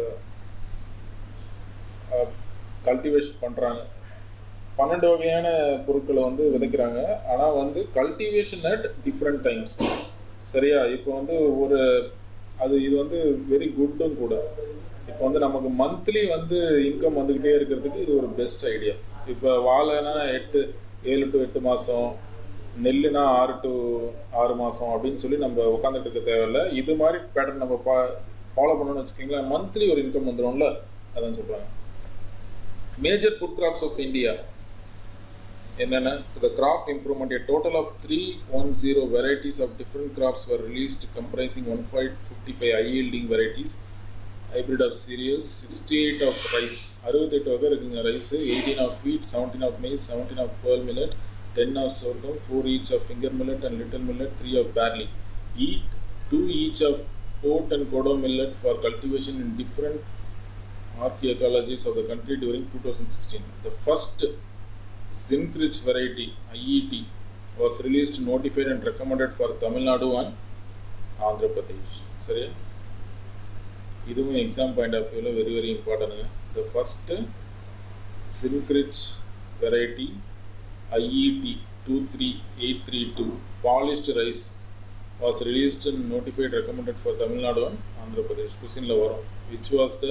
கல்டிவேஷன் பண்ணுறாங்க பன்னெண்டு வகையான பொருட்களை வந்து விதைக்கிறாங்க ஆனால் வந்து கல்டிவேஷன் அட் டிஃப்ரெண்ட் டைம்ஸ் சரியா இப்போ வந்து ஒரு அது இது வந்து வெரி குட்டும் கூட இப்போ வந்து நமக்கு மந்த்லி வந்து இன்கம் வந்துக்கிட்டே இருக்கிறதுக்கு இது ஒரு பெஸ்ட் ஐடியா இப்போ வாழைனா எட்டு ஏழு டு எட்டு மாதம் நெல்லுனா ஆறு டு ஆறு மாதம் அப்படின்னு சொல்லி நம்ம உட்காந்துட்டு இருக்க தேவையில்ல இது மாதிரி பேட்டர்ன் நம்ம பா ஃபாலோ பண்ணணும்னு வச்சுக்கோங்களேன் மந்த்லி ஒரு இன்கம் வந்துடும்ல அதான் சொல்கிறாங்க major food crops of India என்னென்ன the crop improvement a total of three one zero varieties of different crops were released comprising one five fifty five high yielding varieties hybrid of cereals sixty eight of rice அறுபத்தெட்டு வகை இருக்குங்க rice eighteen of wheat seventeen of maize seventeen of pearl millet ten of sorghum four each of finger millet and little millet three of barley eat two each of oat and kodo millet for cultivation in different archaeologies of the country during 2016 the first zinc rich variety IET was released notified and recommended for Tamil Nadu and Andhra Pradesh சரியா இதுவும் exam point of வியூவில் very very இம்பார்ட்டன்ட்டுங்க the first zinc rich variety IET two three eight three two polished rice was released and notified recommended for Tamil Nadu and Andhra Pradesh கொஸ்டினில் வரும் which was the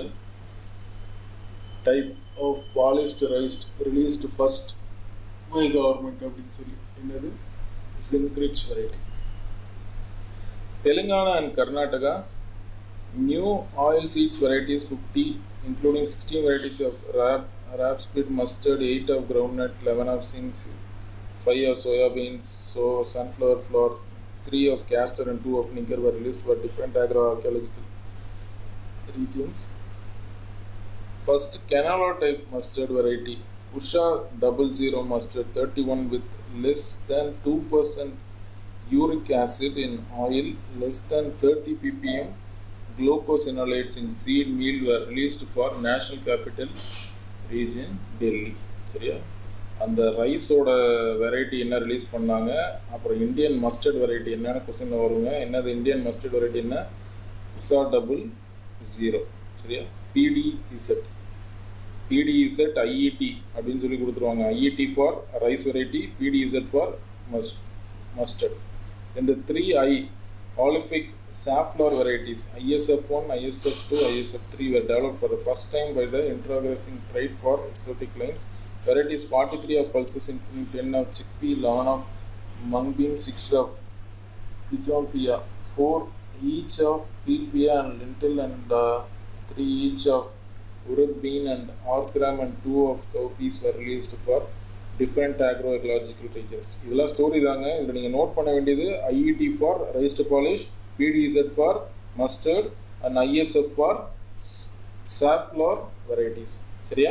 type of polished rice released first by government அப்படின்னு சொல்லி என்னது zinc-rich variety Telangana and Karnataka new oil seeds varieties fifty including sixteen varieties of rape rape seed mustard eight of groundnut eleven of சிங்ஸ் five of soybeans so sunflower flower three of castor and two of niger were released for different agro-archaeological regions First Canala type mustard variety Usha double zero mustard 31 with less than 2% uric acid in oil, less than 30 ppm glucosinolates in seed meal were released for National Capital Region Delhi. சரியா அந்த ரைஸோட variety என்ன release பண்ணாங்க அப்புறம் Indian mustard variety என்னென்ன question வருங்க என்னது Indian mustard variety என்ன Usha double zero சரியா பிடிஇசட் பிடிஇசட் ஐஇடி அப்படின்னு சொல்லி கொடுத்துருவாங்க IET for rice variety PDZ for மஸ் மஸ்டர்ட் இந்த த்ரீ ஐ ஆலிஃபிக் safflower varieties ISF1, ISF2, ISF3 were developed for the first time by the introgressing trade for exotic lines. Varieties 43 of pulses including 10 of chickpea, 11 of mung bean, 6 of pigeon pea, 4 each of field pea and lentil and uh, 3 each of urad bean and horse gram and 2 of cowpeas were released for different agro ecological regions இதெல்லாம் story தாங்க இதில் நீங்கள் note பண்ண வேண்டியது IET for rice polish PDZ for mustard and ISF for safflower varieties சரியா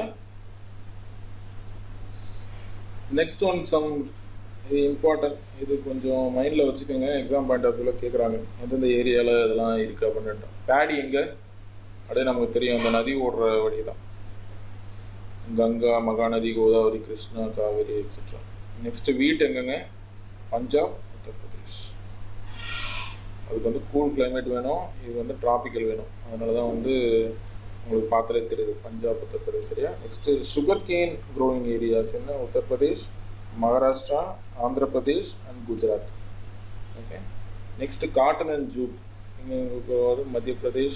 next one some இது important இது கொஞ்சம் மைண்டில் வச்சுக்கோங்க எக்ஸாம் பாயிண்ட் ஆஃப் வியூவில் கேட்குறாங்க எந்தெந்த ஏரியாவில் இதெல்லாம் இருக்குது அப்படின்ட்டு பேடி எங்கே அப்படியே நமக்கு தெரியும் அந்த நதி ஓடுற வழி தான் Ganga Mahanadi Godavari Krishna Kaveri etcetera next wheat எங்கங்க பஞ்சாப் உத்தரப்பிரதேஷ் அதுக்கு வந்து கூல் கிளைமேட் வேணும் இது வந்து டிராபிக்கல் வேணும் அதனால தான் வந்து உங்களுக்கு பார்த்தாலே தெரியுது பஞ்சாப் உத்தரப்பிரதேஷ் சரியா next sugar cane growing areas என்ன Uttarpradesh Maharashtra Andhra Pradesh and Gujarat okay next cotton and jute இங்கே வந்து மத்திய பிரதேஷ்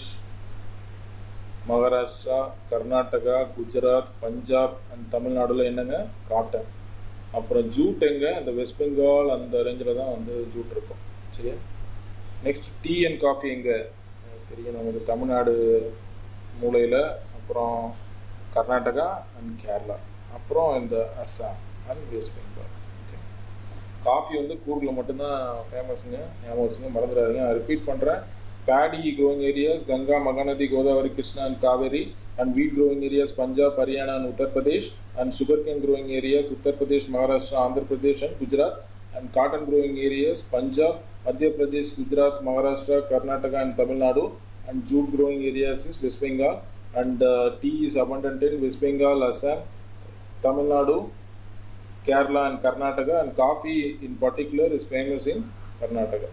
மகாராஷ்டிரா கர்நாடகா குஜராத் பஞ்சாப் அண்ட் தமிழ்நாடுல என்னங்க காட்டன் அப்புறம் ஜூட் எங்கே அந்த வெஸ்ட் பெங்கால் அந்த ரேஞ்சில் தான் வந்து ஜூட் இருக்கும் சரியா நெக்ஸ்ட் டீ அண்ட் காஃபி எங்கே தெரியும் நமக்கு தமிழ்நாடு மூலையில் அப்புறம் கர்நாடகா அண்ட் கேரளா அப்புறம் இந்த Assam and West Bengal okay coffee வந்து கூர்கில் மட்டும்தான் ஃபேமஸுங்க ஞாபகம் வச்சுங்க மறந்துடாதீங்க நான் ரிப்பீட் பண்ணுறேன் paddy growing areas Ganga, Maganadi, Godavari, Krishna and Kaveri and wheat growing areas Punjab, Haryana and Uttar Pradesh and sugarcane growing areas Uttar Pradesh, Maharashtra, Andhra Pradesh and Gujarat and cotton growing areas Punjab, Madhya Pradesh, Gujarat, Maharashtra, Karnataka and Tamil Nadu and jute growing areas is West Bengal and uh, tea is abundant in West Bengal, Assam, Tamil Nadu, Kerala and Karnataka and coffee in particular is famous in Karnataka.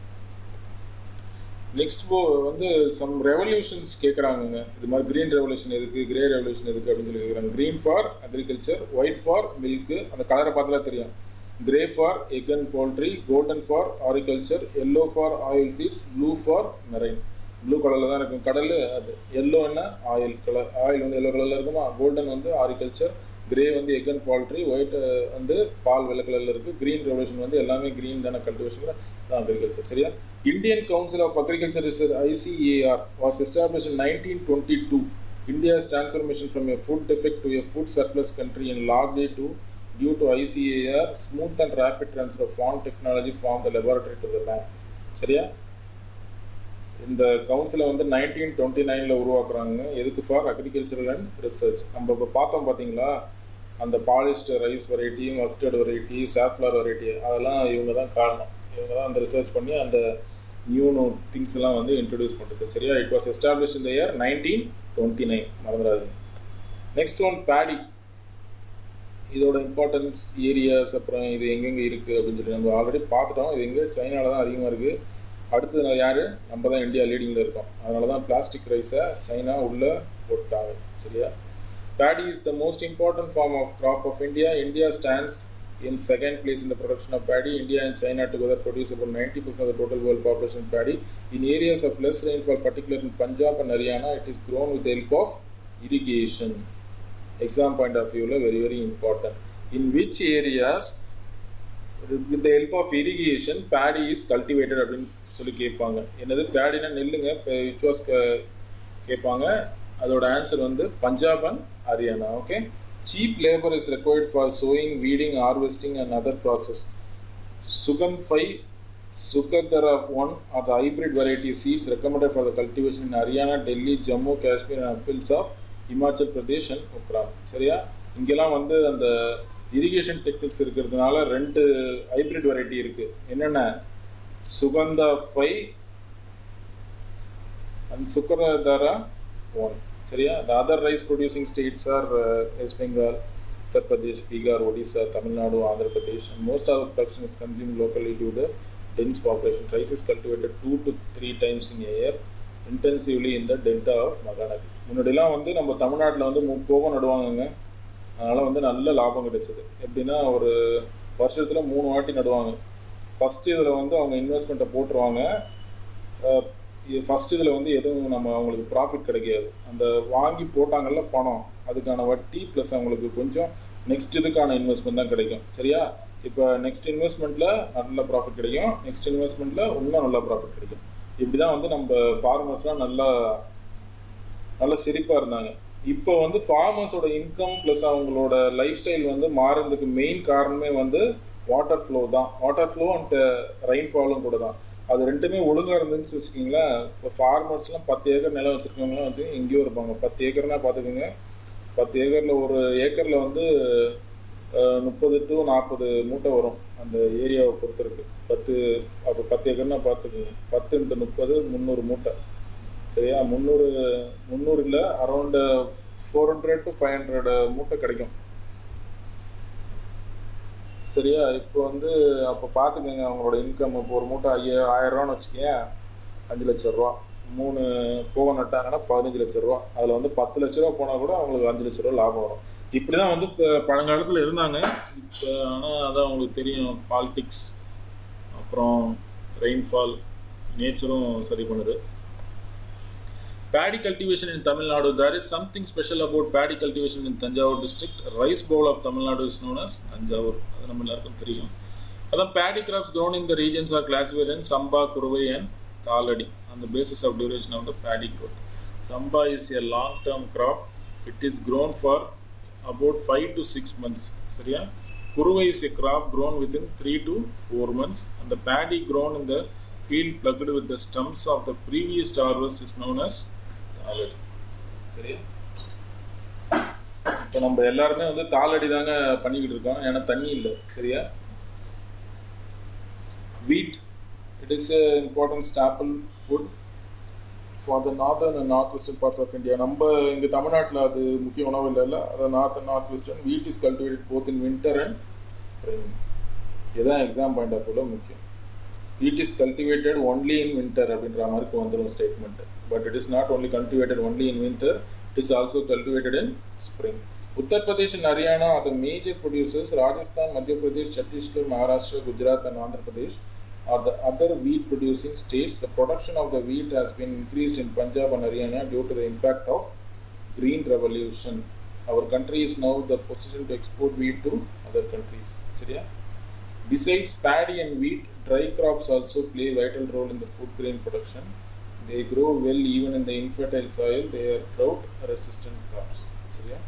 Next போ வந்து some revolutions கேட்குறாங்கங்க இது மாதிரி green revolution எதுக்கு grey revolution எதுக்கு அப்படின்னு சொல்லி கேட்குறாங்க green for agriculture white for milk அந்த கலரை பார்த்தாலே தெரியும் grey for egg and poultry golden for horticulture yellow for oil seeds blue for marine blue கலரில் தான் இருக்கும் கடல் அது எல்லோ என்ன ஆயில் கலர் ஆயில் வந்து எல்லோ கலரில் இருக்குமா கோல்டன் வந்து ஆரிகல்ச்சர் கிரே வந்து எக் அண்ட் பால்ட்ரி ஒயிட் வந்து பால் வெள்ளை கலரில் இருக்குது க்ரீன் ரெவல்யூஷன் வந்து எல்லாமே க்ரீன் தானே கல்டிவேஷன் தான் அக்ரிகல்ச்சர் சரியா Indian council of agriculture research ICAR was establish in nineteen twenty two India's transformation from a food defect to a food surplus country in largely to due to ICAR smooth and rapid transfer of farm technology from the laboratory to the land. சரியா இந்த கவுன்சிலை வந்து nineteen twenty நைனில் உருவாக்குறாங்க எதுக்கு for agricultural and research நம்ம இப்போ பார்த்தோம் பார்த்தீங்களா அந்த polished rice variety mustard variety safflower variety அதெல்லாம் இவங்க தான் காரணம் இவங்க தான் அந்த ரிசர்ச் பண்ணி அந்த நியூ நோ திங்ஸ் எல்லாம் வந்து இன்ட்ரடியூஸ் பண்ணுறது சரியா இட் வாஸ் எஸ்டாப்ளிஷ் இந்த இயர் நைன்டீன் டுவெண்ட்டி நைன் மறந்துடாதீங்க நெக்ஸ்ட் ஒன் பேடி இதோட இம்பார்ட்டன்ஸ் ஏரியாஸ் அப்புறம் இது எங்கெங்கே இருக்குது அப்படின்னு சொல்லி நம்ம ஆல்ரெடி பார்த்துட்டோம் இது எங்கே சைனாவில் தான் அதிகமாக இருக்குது அடுத்தது யார் நம்ம தான் இந்தியா லீடிங்கில் இருக்கோம் அதனால தான் பிளாஸ்டிக் ரைஸை சைனா உள்ளே போட்டாங்க சரியா paddy is the most important form of crop of India India stands in second place in the production of paddy. India and China together produce about 90% of the total world population of paddy. In areas of less rainfall, particularly in Punjab and Haryana, it is grown with the help of irrigation. Exam point of view, very very important. In which areas, with the help of irrigation, paddy is cultivated அப்படின்னு சொல்லி கேட்பாங்க என்னது பேடினா நெல்லுங்க which was கேட்பாங்க அதோட answer வந்து Punjab and Haryana okay cheap labor is required for sowing, weeding, harvesting, and other process. Sugan 5, Sukadara 1 are the hybrid variety seeds recommended for the cultivation in Haryana, Delhi, Jammu, Kashmir, and hills of Himachal Pradesh and Uttarakhand. சரியா இங்கெல்லாம் வந்து அந்த irrigation techniques இருக்கிறதுனால ரெண்டு hybrid variety இருக்குது என்னென்ன Sugandha five and சுக்கரதாரா one சரியா the other rice producing states are West Bengal Uttar Pradesh Bihar Odisha Tamilnadu Andhra Pradesh and most of production is consume locally due the dense population rice is cultivated two to three times in year intensively இந்த delta of Mahanadi முன்னாடிலாம் வந்து நம்ம தமிழ்நாட்டில் வந்து முப்போகம் நடுவாங்கங்க அதனால் வந்து நல்ல லாபம் கிடைச்சது எப்படின்னா ஒரு வருஷத்தில் மூணு வாட்டி நடுவாங்க ஃபஸ்ட்டு இதில் வந்து அவங்க இன்வெஸ்ட்மெண்ட்டை போட்டுருவாங்க ஃபஸ்ட் இதில் வந்து எதுவும் நம்ம அவங்களுக்கு ப்ராஃபிட் கிடைக்காது அந்த வாங்கி போட்டாங்கல்ல பணம் அதுக்கான வட்டி ப்ளஸ் அவங்களுக்கு கொஞ்சம் நெக்ஸ்ட் இதுக்கான இன்வெஸ்ட்மெண்ட் தான் கிடைக்கும் சரியா இப்போ நெக்ஸ்ட் இன்வெஸ்ட்மெண்ட்டில் நல்ல ப்ராஃபிட் கிடைக்கும் நெக்ஸ்ட் இன்வெஸ்ட்மெண்ட்டில் இன்னும் நல்ல ப்ராஃபிட் கிடைக்கும் இப்படி தான் வந்து நம்ம ஃபார்மர்ஸ்லாம் நல்லா நல்ல சிரிப்பாக இருந்தாங்க இப்போ வந்து ஃபார்மர்ஸோட இன்கம் ப்ளஸ் அவங்களோட லைஃப் ஸ்டைல் வந்து மாறுறதுக்கு மெயின் காரணமே வந்து வாட்டர் ஃப்ளோ தான் வாட்டர் ஃப்ளோ அண்ட் ரெயின்ஃபாலும் கூட தான் அது ரெண்டுமே ஒழுங்காக இருந்துன்னு வச்சுக்கிங்களேன் இப்போ ஃபார்மர்ஸ்லாம் பத்து ஏக்கர் நிலம் வச்சுருக்கவங்களாம் வச்சு எங்கேயோ இருப்பாங்க பத்து ஏக்கர்னால் பார்த்துக்கோங்க பத்து ஏக்கரில் ஒரு ஏக்கரில் வந்து முப்பது டு நாற்பது மூட்டை வரும் அந்த ஏரியாவை பொறுத்திருக்கு பத்து அப்போ பத்து ஏக்கர்னா பார்த்துக்கோங்க பத்து இன்ட்டு முப்பது முந்நூறு மூட்டை சரியா முந்நூறு முந்நூறு இல்லை around four hundred to five hundred மூட்டை கிடைக்கும் சரியா இப்போ வந்து அப்போ பார்த்துக்கோங்க அவங்களோட இன்கம் இப்போ ஒரு மூட்டை ஐயா ஆயிரரூவான்னு வச்சுக்கேன் அஞ்சு லட்ச ரூபா மூணு போக நட்டாங்கன்னா பதினஞ்சு லட்ச ரூபா அதில் வந்து பத்து லட்ச ரூபா போனால் கூட அவங்களுக்கு அஞ்சு லட்ச ரூபா லாபம் வரும் இப்படி தான் வந்து இப்போ பழங்காலத்தில் இருந்தாங்க இப்போ ஆனால் அதான் அவங்களுக்கு தெரியும் பாலிட்டிக்ஸ் அப்புறம் ரெயின்ஃபால் நேச்சரும் சரி பண்ணுது paddy cultivation in Tamil Nadu. There is something special about paddy cultivation in Tanjavur district. Rice bowl of Tamil Nadu is known as Tanjavur. அது நம்ம எல்லாருக்கும் தெரியும் அதான் paddy crops grown in the regions are classified in Samba, Kuruvai and Thaladi on the basis of duration of the paddy growth. Samba is a long-term crop. It is grown for about 5 to 6 months. சரியா Kuruvai is a crop grown within 3 to 4 months and the paddy grown in the field plugged with the stumps of the previous harvest is known as தாளடி சரியா இப்போ நம்ம எல்லாருமே வந்து தாளடி தாங்க பண்ணிக்கிட்டு இருக்கோம் ஏன்னா தண்ணி இல்லை சரியா wheat it is a important staple food for the northern and north western parts of India நம்ம இங்கே தமிழ்நாட்டில் அது முக்கிய உணவு இல்லைல்ல அது north and north western wheat is cultivated both in winter and spring இதுதான் எக்ஸாம் பாயிண்ட் ஆஃப் வியூவில் முக்கியம் wheat is cultivated only in winter அப்படின்ற மாதிரி வந்துடும் statement but it is not only cultivated only in winter it is also cultivated in spring Uttar Pradesh and Haryana are the major producers Rajasthan Madhya Pradesh Chhattisgarh Maharashtra Gujarat and Andhra Pradesh are the other wheat producing states. The production of the wheat has been increased in Punjab and Haryana due to the impact of green revolution. Our country is now the position to export wheat to other countries சரியா besides paddy and wheat dry crops also play vital role in the food grain production they grow well even in the infertile soil they are drought resistant crops சரியா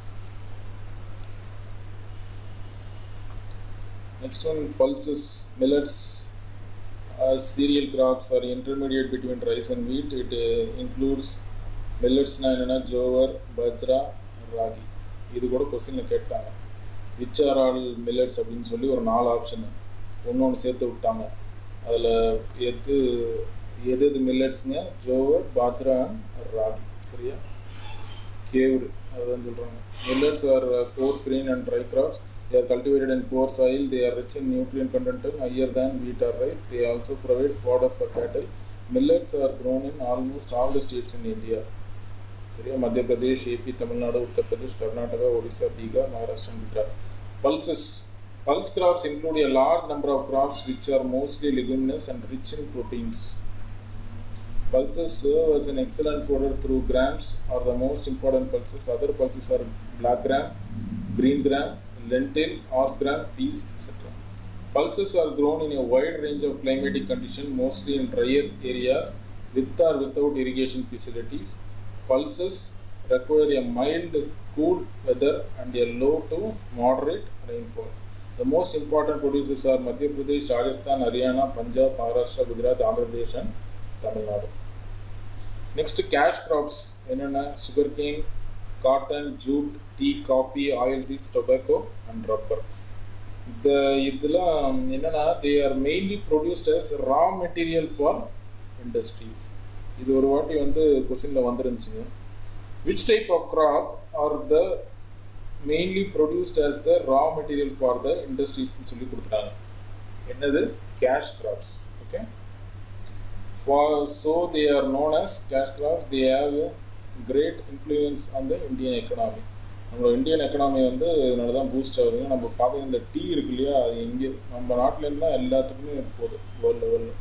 next one pulses millets are cereal crops are intermediate between rice and wheat it uh, includes மில்லட்ஸ்னா என்னென்னா ஜோவர் பஜ்ரா ராகி இது கூட கொஸ்டினில் கேட்டாங்க which are all millets அப்படின்னு சொல்லி ஒரு நாலு ஆப்ஷனு ஒன்று ஒன்று சேர்த்து விட்டாங்க அதில் எது எது எது மில்லட்ஸுங்க ஜோவர் பாஜ்ரா அண்ட் ராகி சரியா கேவுடு அதுதான் சொல்கிறாங்க millets are coarse grain and dry crops they are cultivated in poor soil they are rich in nutrient content and higher than wheat or rice they also provide fodder for cattle millets are grown in almost all the states in india சரியா Madhya Pradesh AP Tamilnadu Uttarpradesh Karnataka Odisha Bihar Maharashtra Gujarat pulses pulse crops include a large number of crops which are mostly leguminous and rich in proteins pulses serve as an excellent fodder through grams are the most important pulses other pulses are black gram green gram lentil, horse gram, peas, etc. Pulses are grown in a wide range of climatic conditions, mostly in drier areas with or without irrigation facilities. Pulses require a mild, cool weather and a low to moderate rainfall. The most important producers are Madhya Pradesh, Rajasthan, Haryana, Punjab, Maharashtra, Gujarat, Andhra Pradesh and Tamil Nadu. Next, cash crops, என்னென்ன sugarcane, cotton, jute, tea coffee oil seeds tobacco and rubber இந்த இதெல்லாம் என்னென்னா they are mainly produced as raw material for industries இது ஒரு வாட்டி வந்து கொஸ்டினில் வந்துருந்துச்சுங்க which type of crop are the mainly produced as the raw material for the இண்டஸ்ட்ரீஸ்னு சொல்லி கொடுத்துட்டாங்க என்னது cash crops okay for so they are known as cash crops they have great influence on the Indian economy நம்மளோட Indian economy வந்து இதனால தான் boost ஆகுதுங்க நம்ம பார்த்தீங்கன்னா இந்த டீ இருக்கு இல்லையா அது எங்கே நம்ம நாட்டிலேருந்து தான் எல்லாத்துக்குமே போகுது வேர்ல்டு லெவலில்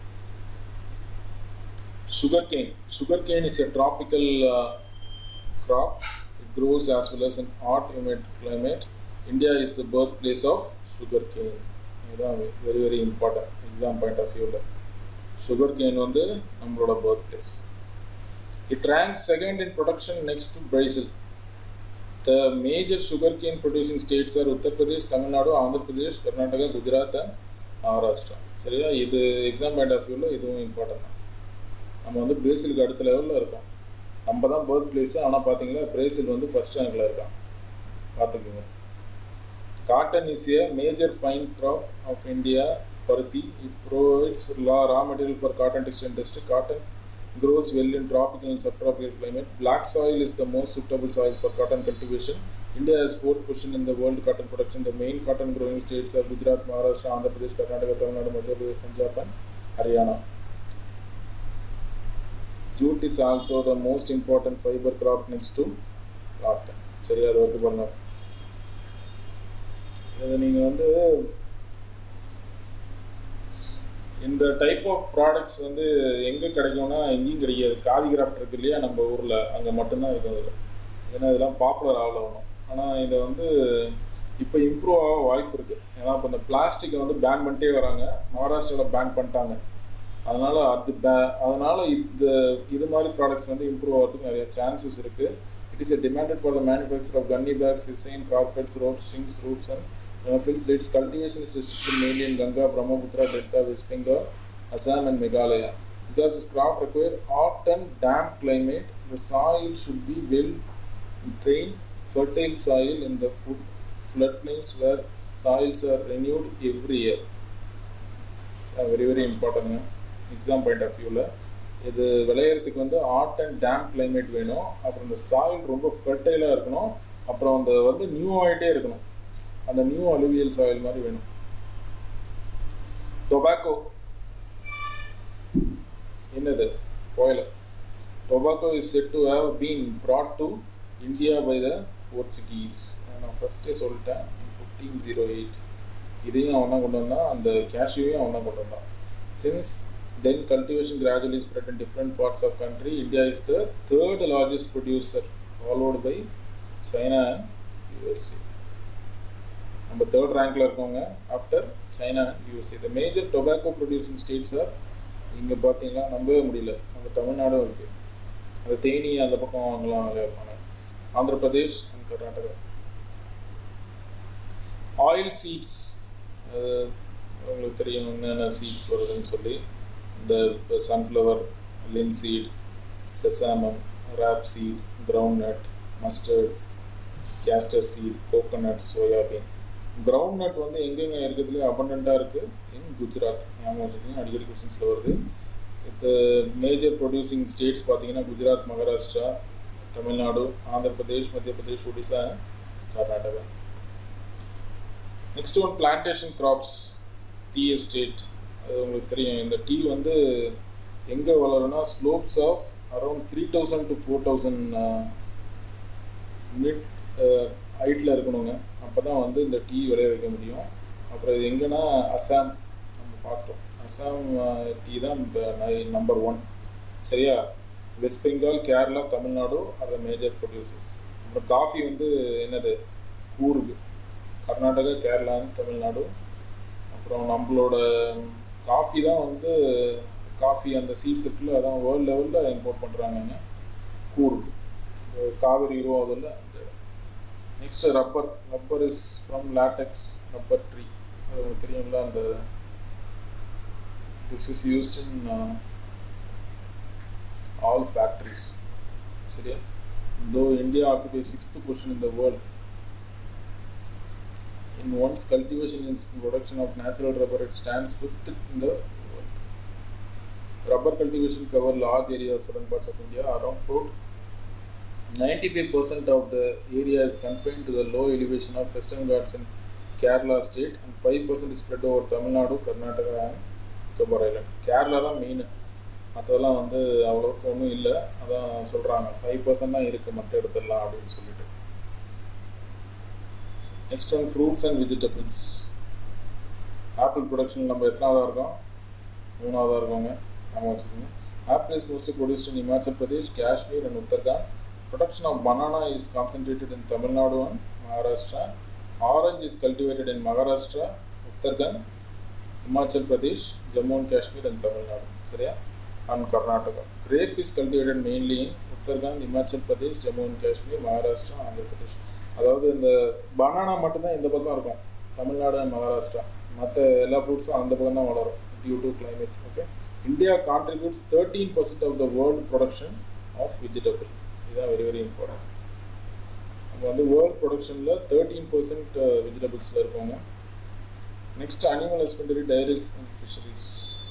sugar cane sugar cane is a tropical crop it grows as well as in hot humid climate india is the birthplace of sugar cane இதுதான் very very important exam point of வியூவில் sugar cane வந்து நம்மளோட birth place it rank second in production next to Brazil the major sugar cane producing states are Uttarpradesh Tamilnadu Andhra Pradesh Karnataka Gujarat and Maharashtra சரியா இது exam point of வியூவில் இதுவும் important தான் நம்ம வந்து பிரேசிலுக்கு அடுத்த லெவலில் இருக்கோம் நம்ம தான் பர்த் பிளேஸ் ஆனால் பார்த்தீங்களா பிரேசில் வந்து ஃபர்ஸ்ட் ரேங்கில் இருக்கான் பார்த்துக்குங்க cotton is a major fine crop of India பருத்தி இட் ப்ரோவைட்ஸ் லா raw material for cotton textile industry cotton grows well in tropical and subtropical climate. Black soil is the most suitable soil for cotton cultivation. India has fourth position in the world cotton production. The main cotton growing states are Gujarat, Maharashtra, Andhra Pradesh, Karnataka, Tamil Nadu, Madhya Pradesh, Punjab and Haryana. Jute is also the most important fiber crop next to cotton. சரி அது okay பண்ண இதை நீங்கள் வந்து இந்த type of products வந்து எங்கே கிடைக்கும்னா எங்கேயும் கிடைக்காது காதி கிராஃப்ட் இருக்கு இல்லையா நம்ம ஊரில் அங்கே மட்டும்தான் இருக்கும் அதில் ஏன்னா இதெல்லாம் பாப்புலர் ஆகணும் ஆனால் இதை வந்து இப்போ இம்ப்ரூவ் ஆக வாய்ப்பு இருக்குது ஏன்னா இப்போ இந்த பிளாஸ்டிக்கை வந்து பேன் பண்ணிட்டே வராங்க மகாராஷ்டிராவில் பேன் பண்ணிட்டாங்க அதனால் அது பே அதனால் இந்த இது மாதிரி ப்ராடக்ட்ஸ் வந்து இம்ப்ரூவ் ஆகிறதுக்கு நிறைய சான்சஸ் இருக்குது it is a demanded for the manufacture of gunny bags design carpets ropes strings ropes and Phil's its cultivation is restricted mainly in Ganga, Brahmaputra, Delta, West Bengal, Assam and Meghalaya. Because this crop requires hot and damp climate, the soil should be well drained, fertile soil in the food floodplains where soils are renewed every year. Very very இம்பார்ட்டன்ட்ங்க exam point of வியூவில் இது விளையிறதுக்கு வந்து hot and dam climate வேணும் அப்புறம் இந்த soil ரொம்ப ஃபெர்டைலாக இருக்கணும் அப்புறம் அந்த வந்து நியூ ஆகிட்டே இருக்கணும் அந்த நியூ அலுவியல் சாயில் மாதிரி வேணும் டொபாக்கோ என்னது கோயில tobacco is said to have been brought to India by the Portuguese நான் ஃபஸ்ட்டே சொல்லிட்டேன் ஃபிஃப்டீன் ஜீரோ எயிட் இதையும் அவன் தான் கொண்டு வந்தான் அந்த கேஷ்யூவையும் அவன் தான் கொண்டு வந்தான் since then cultivation gradually spread in different parts of country India is the third largest producer followed by China and USA நம்ம தேர்ட் ரேங்க்ல இருக்கோங்க after China and USA the major tobacco producing states are இங்கே பார்த்தீங்கன்னா நம்பவே முடியல நம்ம தமிழ்நாடும் இருக்குது அந்த தேனி அந்த பக்கம் அவங்களாம் அங்கே இருப்பாங்க Andhra Pradesh and Karnataka oil seeds உங்களுக்கு தெரியும் என்னென்ன சீட்ஸ் வருதுன்னு சொல்லி இந்த sunflower linseed sesamum rape seed groundnut mustard castor seed coconut soybean groundnut வந்து எங்கெங்க இருக்கிறதுலே அபண்டண்ட்டாக இருக்குது இன் குஜராத் ஞாபகம் வச்சுக்கோங்க அடிக்கடி கொஸ்டின்ஸில் வருது இந்த மேஜர் ப்ரொடியூசிங் ஸ்டேட்ஸ் பார்த்தீங்கன்னா Gujarat Maharashtra Tamil Nadu Andhra Pradesh Madhya Pradesh Odisha Karnataka next one plantation crops tea estate அது உங்களுக்கு தெரியும் இந்த டீ வந்து எங்கே வளரும்னா slopes of around three thousand to four thousand mid ஹைட்டில் இருக்கணுங்க அப்போ தான் வந்து இந்த டீ விளைய வைக்க முடியும் அப்புறம் இது எங்கன்னா அசாம் நம்ம பார்த்தோம் அசாம் டீ தான் நம்பர் ஒன் சரியா West Bengal Kerala Tamil Nadu are the major producers அப்புறம் காஃபி வந்து என்னது கூர்கு கர்நாடகா கேரளா தமிழ்நாடு அப்புறம் நம்மளோட காஃபி தான் வந்து காஃபி அந்த சீட்ஸ் இருக்குல்ல அதான் வேர்ல்டு லெவலில் இம்போர்ட் பண்ணுறாங்கங்க கூர்கு காவிரி உருவாவதில் அந்த next rubber rubber is from latex rubber tree அது உங்களுக்கு தெரியும்ல அந்த this is used in all factories சரியா though India occupy sixth position in the world in one's cultivation and production of natural rubber, it stands fifth in the world. Rubber cultivation cover large area of southern parts of India. Around about 95% of the area is confined to the low elevation of Western Ghats in Kerala state and 5% is spread over Tamil Nadu, Karnataka and Nicobar Island. Kerala தான் main மற்றதெல்லாம் வந்து அவ்வளோக்கு ஒன்றும் இல்லை அதான் சொல்கிறாங்க five percent தான் இருக்குது மற்ற இடத்துலலாம் அப்படின்னு சொல்லிட்டு next one fruits and vegetables apple production நம்ம எத்தனாவதாக இருக்கோம் மூணாவதாக இருக்கோங்க நம்ம வச்சுக்கோங்க apple is mostly produced in Himachal Pradesh Kashmir and Uttarakhand production of banana is concentrated in Tamil Nadu and Maharashtra orange is cultivated in Maharashtra Uttarakhand Himachal Pradesh Jammu and Kashmir and Tamil Nadu சரியா and Karnataka grape is cultivated mainly in Uttarakhand Himachal Pradesh Jammu and Kashmir Maharashtra Andhra Pradesh அதாவது இந்த பனானா மட்டும்தான் இந்த பக்கம் இருக்கும் தமிழ்நாடு அண்ட் மகாராஷ்டிரா மற்ற எல்லா ஃப்ரூட்ஸும் அந்த பக்கம் தான் வளரும் due to climate okay India contributes thirteen percent of the world production of vegetable இதுதான் வெரி வெரி இம்பார்ட்டன்ட் நம்ம வந்து வேர்ல்ட் ப்ரொடக்ஷனில் தேர்ட்டீன் பர்சன்ட் வெஜிடபிள்ஸில் இருக்கோங்க next animal husbandry dairies and fisheries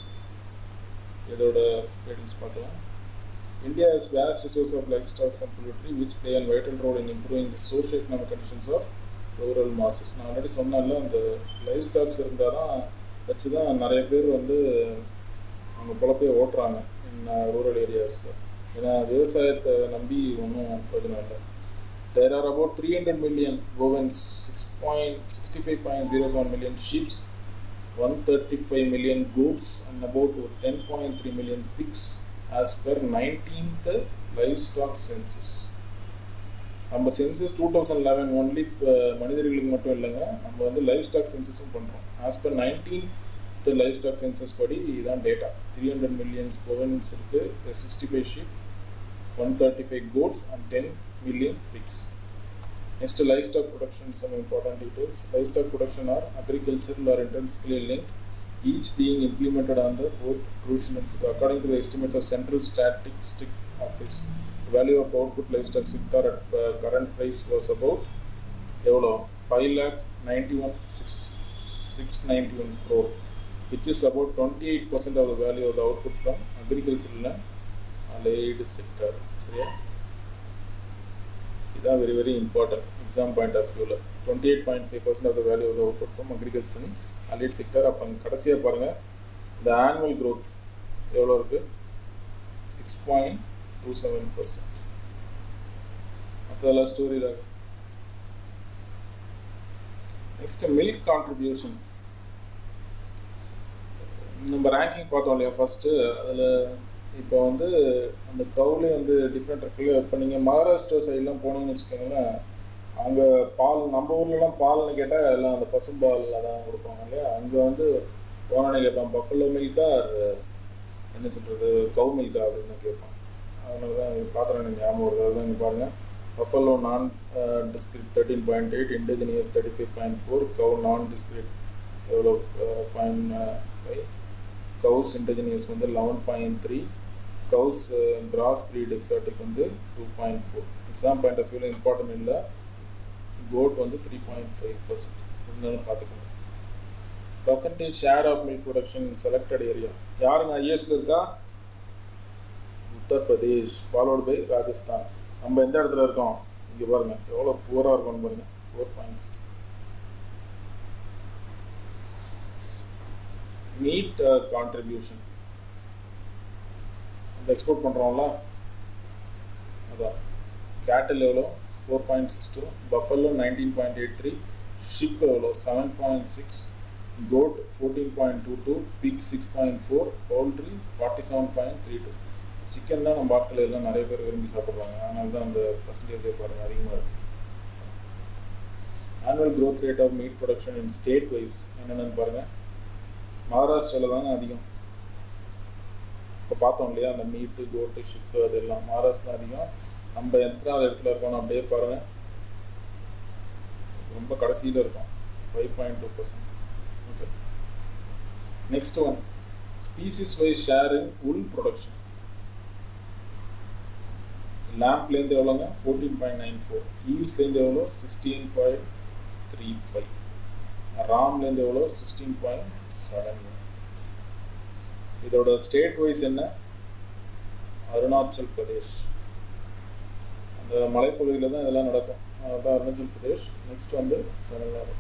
இதோட டீட்டெயில்ஸ் பார்க்கலாம் India has vast resources of livestock and poultry which play a vital role in improving the socio-economic conditions of rural masses. நான் already சொன்னால அந்த live stocks இருந்தால் தான் வச்சு தான் நிறைய பேர் வந்து அவங்க குழப்பைய ஓட்டுறாங்க இன் ரூரல் ஏரியாஸில் ஏன்னா விவசாயத்தை நம்பி ஒன்றும் பிரயோஜனம் இல்லை there are about three hundred million bovines six point sixty five point zero seven million sheeps one thirty five million goats and about ten point three million pigs as per 19th livestock census நம்ம census two thousand eleven only மனிதர்களுக்கு மட்டும் இல்லைங்க நம்ம வந்து livestock சென்சஸும் பண்ணுறோம் as per nineteenth livestock census படி இதுதான் data three hundred millions bovines இருக்குது sixty five sheep one thirty five goats and ten million pigs next livestock production some important details livestock production are agricultural are intrinsically link each being implemented on the both crucial according to the estimates of Central Statistic Office. The value of output livestock sector at uh, current price was about எவ்வளோ five lakh ninety one six six ninety one crore which is about twenty eight percent of the value of the output from அக்ரிகல்ச்சரில் allied sector சரியா இதான் very very important exam point of வியூவில் twenty eight point five percent of the value of the output from agriculture allied sector அப்போ கடைசியாக பாருங்கள் இந்த annual growth எவ்வளோ இருக்குது six point two seven percent மற்றதெல்லாம் ஸ்டோரி தான் நெக்ஸ்ட் மில்க் கான்ட்ரிபியூஷன் நம்ம ரேங்கிங் பார்த்தோம் இல்லையா ஃபஸ்ட்டு அதில் இப்போ வந்து அந்த கவுலே வந்து டிஃப்ரெண்ட் இருக்குல்ல இப்போ நீங்கள் மகாராஷ்டிரா சைட்லாம் போனீங்கன்னு வச்சுக்கோங்களேன் அங்கே பால் நம்ம ஊர்லலாம் பால்னு கேட்டால் எல்லாம் அந்த பசும்பால் அதான் கொடுப்பாங்க இல்லையா அங்கே வந்து போனானே கேட்பான் பஃபலோ மில்கா என்ன சொல்கிறது கவு மில்கா அப்படின்னு கேட்பான் அதனால தான் இது பாத்திரம் எனக்கு ஞாபகம் வருது அதுதான் இங்கே பாருங்கள் buffalo nondescript thirteen point eight indigenous thirty five point four cow nondescript எவ்வளோ பாயிண்ட் ஃபைவ் கவுஸ் இண்டிஜினியஸ் வந்து eleven point three cows cross breed exotic வந்து two point four exam point of வியூவில் important இல்லை goat வந்து three point five percent இருந்தாலும் பார்த்துக்கணும் percentage share of milk production selected area யாருங்க ஐஎஸ்ல இருக்கா உத்தரப்பிரதேஷ் ஃபாலோடு பை ராஜஸ்தான் நம்ம எந்த இடத்துல இருக்கோம் இங்கே பாருங்க எவ்வளோ புவராக இருக்கும்னு பாருங்க four point six meat contribution அந்த எக்ஸ்போர்ட் பண்ணுறோம்ல அதான் கேட்டில் எவ்வளோ four point six two buffalo nineteen point eight three sheep எவ்வளோ seven point six goat fourteen point two two pig six point four poultry forty seven point three two chicken தான் நம்ம ஆட்கள் எல்லாம் நிறைய பேர் விரும்பி சாப்பிட்றாங்க அதனால தான் அந்த பர்சன்டேஜ் பாருங்கள் அதிகமாக இருக்குது annual growth rate of meat production in state wise என்னென்னு பாருங்கள் மகாராஷ்டிராவில் தாங்க அதிகம் இப்போ பார்த்தோம் இல்லையா அந்த மீட்டு கோட்டு ஷிப்பு அதெல்லாம் மகாராஷ்டிரா அதிகம் நம்ம எத்தனாவது இடத்துல இருக்கோம் அப்படியே பாருங்கள் ரொம்ப கடைசியில் இருக்கும் five point two percent okay next one species wise share in wool production லேம்ப்லேருந்து எவ்வளோங்க ஃபோர்டீன் பாயிண்ட் நைன் ஃபோர் ஈல்ஸ்லேருந்து எவ்வளோ சிக்ஸ்டீன் பாயிண்ட் த்ரீ ஃபைவ் ராம்லேருந்து எவ்வளோ சிக்ஸ்டீன் பாயிண்ட் செவன் இதோட ஸ்டேட் வைஸ் என்ன அருணாச்சல் பிரதேஷ் அந்த மலைப்பகுதியில் தான் இதெல்லாம் நடக்கும் அதுதான் அருணாச்சல் பிரதேஷ் நெக்ஸ்ட் வந்து Tamil Nadu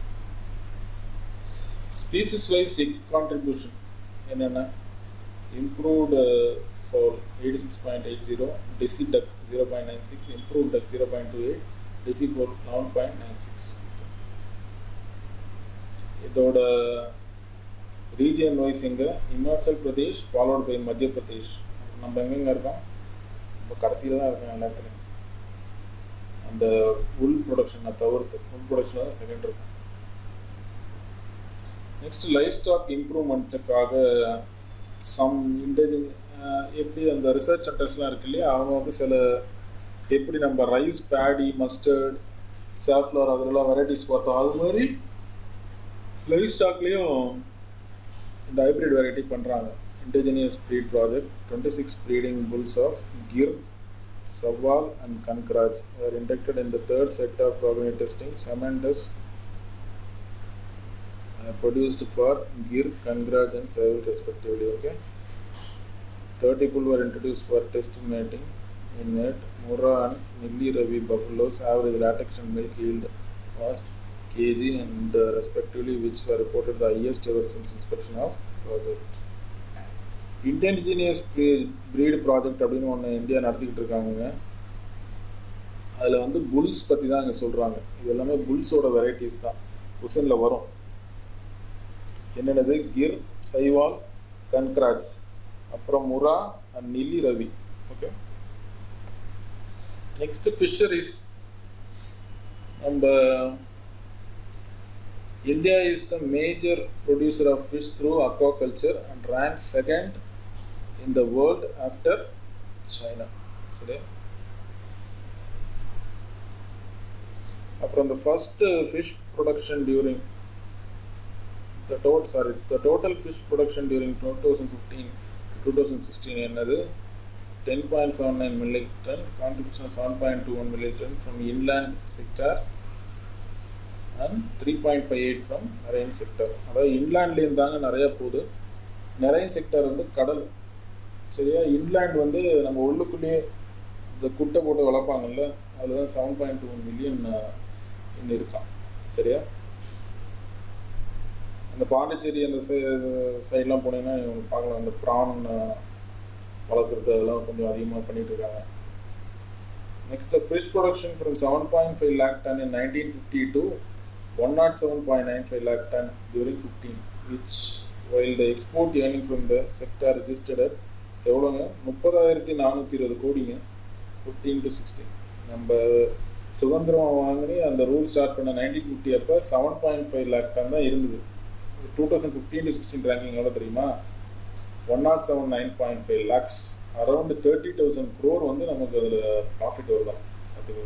species wise egg contribution என்னென்ன improved fowl eighty six point eight zero desi duck zero point nine six improved duck zero point two eight desi fowl eleven point nine six இதோட ரீஜியன் வைஸ் எங்கே இமாச்சல் பிரதேஷ் ஃபாலோட் பை மத்திய பிரதேஷ் நம்ம எங்கெங்க இருக்கோம் இப்போ கடைசியில் தான் இருக்கோம் எல்லாத்துலேயும் அந்த உள் ப்ரொடக்ஷனை தவிர்த்து உள் ப்ரொடக்ஷனில் தான் செகண்ட் இருக்கும் நெக்ஸ்ட் லைஃப் ஸ்டாக் இம்ப்ரூவ்மெண்ட்டுக்காக சம் இன்டெலிஜென் எப்படி அந்த ரிசர்ச் சென்டர்ஸ்லாம் இருக்கு இல்லையா அவங்க வந்து சில எப்படி நம்ம ரைஸ் பேடி மஸ்டர்ட் சாஃப்ளவர் அதெல்லாம் வெரைட்டிஸ் பார்த்தோம் அது மாதிரி லைஃப் ஸ்டாக்லேயும் இந்த ஹைப்ரிட் வெரைட்டி பண்ணுறாங்க indigenous breed project twenty six breeding bulls of Gir Sahiwal and Kankrej are inducted in the third set of progeny testing semen produced for Gir, Kangraj and Savil respectively. Okay. 30 bull were introduced for test mating in it. Murrah and Nilli Ravi buffaloes average latex and milk yield was kg and uh, respectively which were reported the highest ever since inspection of project. Indigenous breed project அப்படின்னு ஒன்று India நடத்திக்கிட்டு இருக்காங்க அதில் வந்து bulls பற்றி தான் இங்கே சொல்கிறாங்க இது எல்லாமே புல்ஸோட வெரைட்டிஸ் தான் கொஷனில் வரும் என்னென்னது கிர் சைவால் கன்க்ராட்ஸ் அப்புறம் Murrah and Nili Ravi okay next fisheries நம்ம India is the major producer of fish through aquaculture and rank second in the world after China சரி அப்புறம் இந்த first fish production during the total sorry the total fish production during 2015 to 2016 என்னது 10.79 milliton contribution 7.21 milliton from inland sector and 3.58 from marine sector அதாவது இன்லேண்ட்லேருந்து தாங்க நிறையா போகுது marine sector வந்து கடல் சரியா இன்லேண்ட் வந்து நம்ம உள்ளுக்குள்ளேயே இந்த குட்டை போட்டு வளர்ப்பாங்கல்ல அதில் தான் செவன் பாயிண்ட் டூ மில்லியன் இன்னும் இருக்கான் சரியா அந்த பாண்டிச்சேரி அந்த சைட்லாம் போனீங்கன்னா இவங்க பார்க்கலாம் அந்த ப்ரான் வளர்க்குறது அதெல்லாம் கொஞ்சம் அதிகமாக பண்ணிட்டு இருக்காங்க next fish production from seven point five lakh ton in nineteen fifty two one naught seven point nine five lakh ton during fifteen which while the export earning from the sector registered எவ்வளோங்க முப்பதாயிரத்தி நானூற்றி இருபது கோடிங்க ஃபிஃப்டீன் டு சிக்ஸ்டீன் நம்ம சுதந்திரம் வாங்கி அந்த rule start பண்ண nineteen fifty அப்போ seven point five lakh ton தான் இருந்தது two thousand fifteen to sixteen ranking எவ்வளோ தெரியுமா one naught seven nine point five lakhs around thirty thousand crore வந்து நமக்கு அதில் ப்ராஃபிட் வருதான் அதுக்கு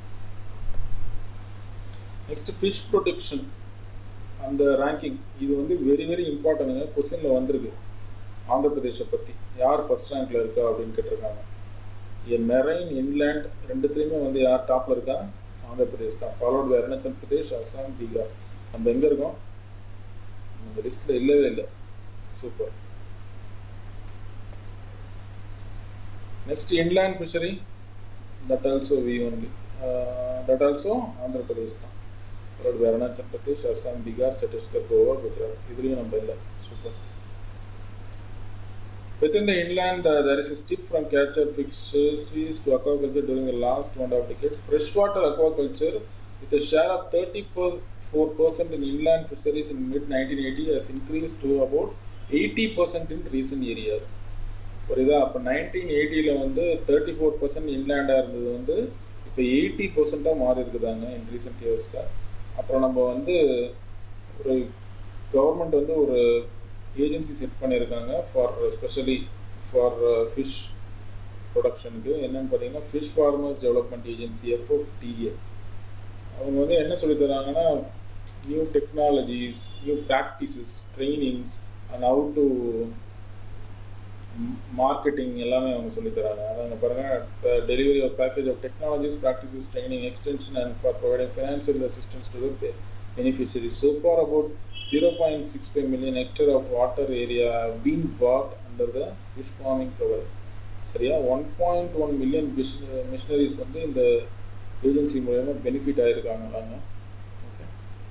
நெக்ஸ்ட் ஃபிஷ் ப்ரொடெக்ஷன் அந்த ரேங்கிங் இது வந்து வெரி வெரி இம்பார்ட்டன்ட்டுங்க கொஸ்டினில் வந்திருக்கு ஆந்திர பிரதேஷை பற்றி யார் ஃபஸ்ட் ரேங்க்கில் இருக்கா அப்படின்னு கேட்டிருக்காங்க என் மெரைன் இன்லேண்ட் ரெண்டுத்துலேயுமே வந்து யார் டாப்பில் இருக்கா ஆந்திர பிரதேஷ் தான் ஃபாலோட் பை அருணாச்சல் பிரதேஷ் அஸ்ஸாம் பீகார் நம்ம எங்கே இருக்கோம் இந்த லிஸ்ட்டில் இல்லவே இல்லை super next inland fishery that also we only that also Andhra Pradesh தான் ஃபாலோட் பை அருணாச்சல் பிரதேஷ் அஸ்ஸாம் பீகார் சத்தீஸ்கர் கோவா குஜராத் இதுலேயும் நம்ம இல்லை super Within the inland, uh, there is a shift from captured fisheries to aquaculture during the last one and a half decades. Freshwater aquaculture, with a share of 34% in inland fisheries in mid 1980, has increased to about 80% in recent years. புரியுதா அப்போ nineteen எயிட்டியில் வந்து thirty four percent இன்லேண்டாக இருந்தது வந்து இப்போ eighty பர்சண்ட்டாக மாறி இருக்குதாங்க இன் recent இயர்ஸ்க்கு அப்புறம் நம்ம வந்து ஒரு கவர்மெண்ட் வந்து ஒரு ஏஜென்சி செட் பண்ணியிருக்காங்க ஃபார் ஸ்பெஷலி ஃபார் ஃபிஷ் ப்ரொடக்ஷனுக்கு என்னென்னு பார்த்தீங்கன்னா fish farmers development agency FFDA அவங்க வந்து என்ன சொல்லி தராங்கன்னா new technologies new practices trainings and how to marketing எல்லாமே அவங்க சொல்லி தராங்க அதாங்க பாருங்கள் delivery of package of technologies practices training extension and for providing financial assistance to the beneficiaries. So far, about 0.65 million hectare of water area have been bought under the fish farming cover. சரியா one point one million missionaries வந்து இந்த agency மூலயமா benefit ஆகிருக்காங்களாங்க okay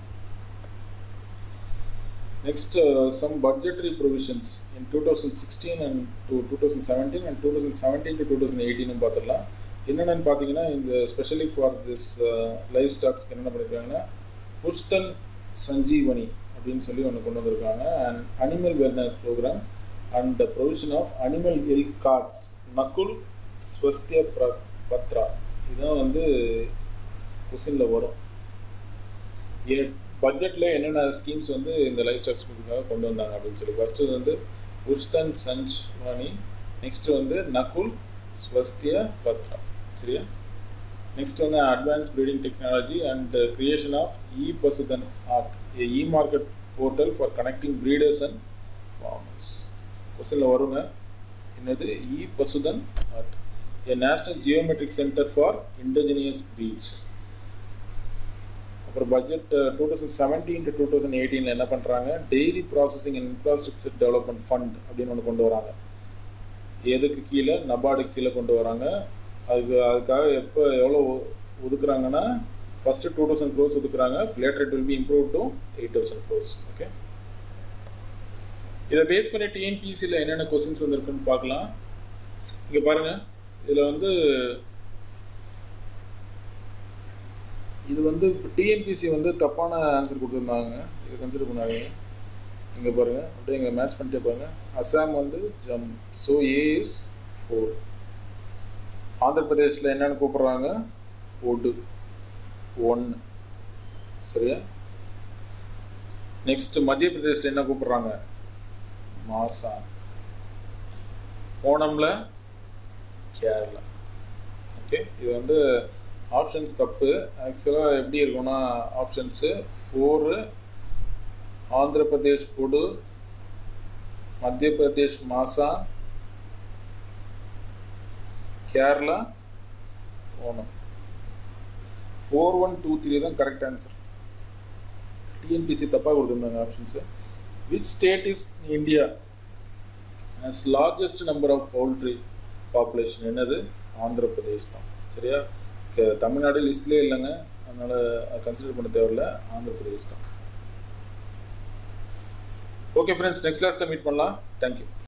next some budgetary provisions in two thousand sixteen and two two thousand seventeen and two thousand seventeen to two thousand eighteen பார்த்துடலாம் என்னென்னு பார்த்தீங்கன்னா இந்த specially for this லைஃப் ஸ்டாக்ஸ்க்கு என்னென்ன பண்ணியிருக்காங்கன்னா புஷ்டன் சஞ்சீவனி அப்படின்னு சொல்லி ஒன்று கொண்டு வந்திருக்காங்க and animal wellness programme and the provision of animal health cards Nakul Swasthya பிர பத்ரா இதுதான் வந்து கொஸ்டினில் வரும் ஏ பட்ஜெட்டில் என்னென்ன ஸ்கீம்ஸ் வந்து இந்த லைஃப் ஸ்டாக்ஸ்க்காக கொண்டு வந்தாங்க அப்படின்னு சொல்லி ஃபஸ்ட்டு வந்து புஷ்தன் சஞ்ச்வானி நெக்ஸ்ட்டு வந்து நகுல் ஸ்வஸ்திய பத்ரா சரியா நெக்ஸ்ட் வந்து advance breeding technology and creation of E Pashudhan Haat a E market portal for connecting breeders and farmers கொஸ்டினில் வருங்க என்னது E Pashudhan Haat a national geometric centre for indigenous breeds அப்புறம் budget two thousand seventeen to two thousand எயிட்டீனில் என்ன பண்ணுறாங்க dairy processing and infrastructure development fund அப்படின்னு ஒன்று கொண்டு வராங்க எதுக்கு கீழே நபார்டுக்கு கீழே கொண்டு வராங்க அதுக்கு அதுக்காக எப்போ எவ்வளோ ஒதுக்குறாங்கன்னா ஃபஸ்ட்டு டூ தௌசண்ட் க்ரோஸ் ஒதுக்குறாங்க later it will be improve to eight thousand crores okay இதை பேஸ் பண்ணி டிஎன்பிசியில் என்னென்ன கொஸ்டின்ஸ் வந்திருக்குன்னு பார்க்கலாம் இங்கே பாருங்கள் இதில் வந்து இது வந்து இப்போ டிஎன்பிசி வந்து தப்பான ஆன்சர் கொடுத்துருந்தாங்க இதை கன்சிடர் பண்ணாங்க இங்கே பாருங்கள் அப்படியே இங்கே மேட்ச் பண்ணிட்டே பாருங்கள் அசாம் வந்து ஜம் ஸோ ஏ இஸ் ஃபோர் ஆந்திர பிரதேஷில் என்னென்னு கூப்பிட்றாங்க ஒடு ஒன்று சரியா நெக்ஸ்ட் மத்திய பிரதேசில் என்ன கூப்பிட்றாங்க மாசான் ஓணமில் கேரளா ஓகே இது வந்து ஆப்ஷன்ஸ் தப்பு ஆக்சுவலாக எப்படி இருக்கும்னா ஆப்ஷன்ஸு ஃபோரு ஆந்திர பிரதேஷ் பொடு மத்திய பிரதேஷ் மாசா கேரளா ஓணம் ஃபோர் ஒன் டூ த்ரீ தான் கரெக்ட் ஆன்சர் டிஎன்பிசி தப்பாக கொடுத்துருந்தாங்க options which state is India as largest number of poultry population என்னது ஆந்திர பிரதேஷ் தான் சரியா தமிழ்நாடு லிஸ்ட்லேயே இல்லைங்க அதனால் கன்சிடர் பண்ண தேவையில்ல ஆந்திர பிரதேஷ் தான் ஓகே ஃப்ரெண்ட்ஸ் நெக்ஸ்ட் கிளாஸில் மீட் பண்ணலாம் தேங்க்யூ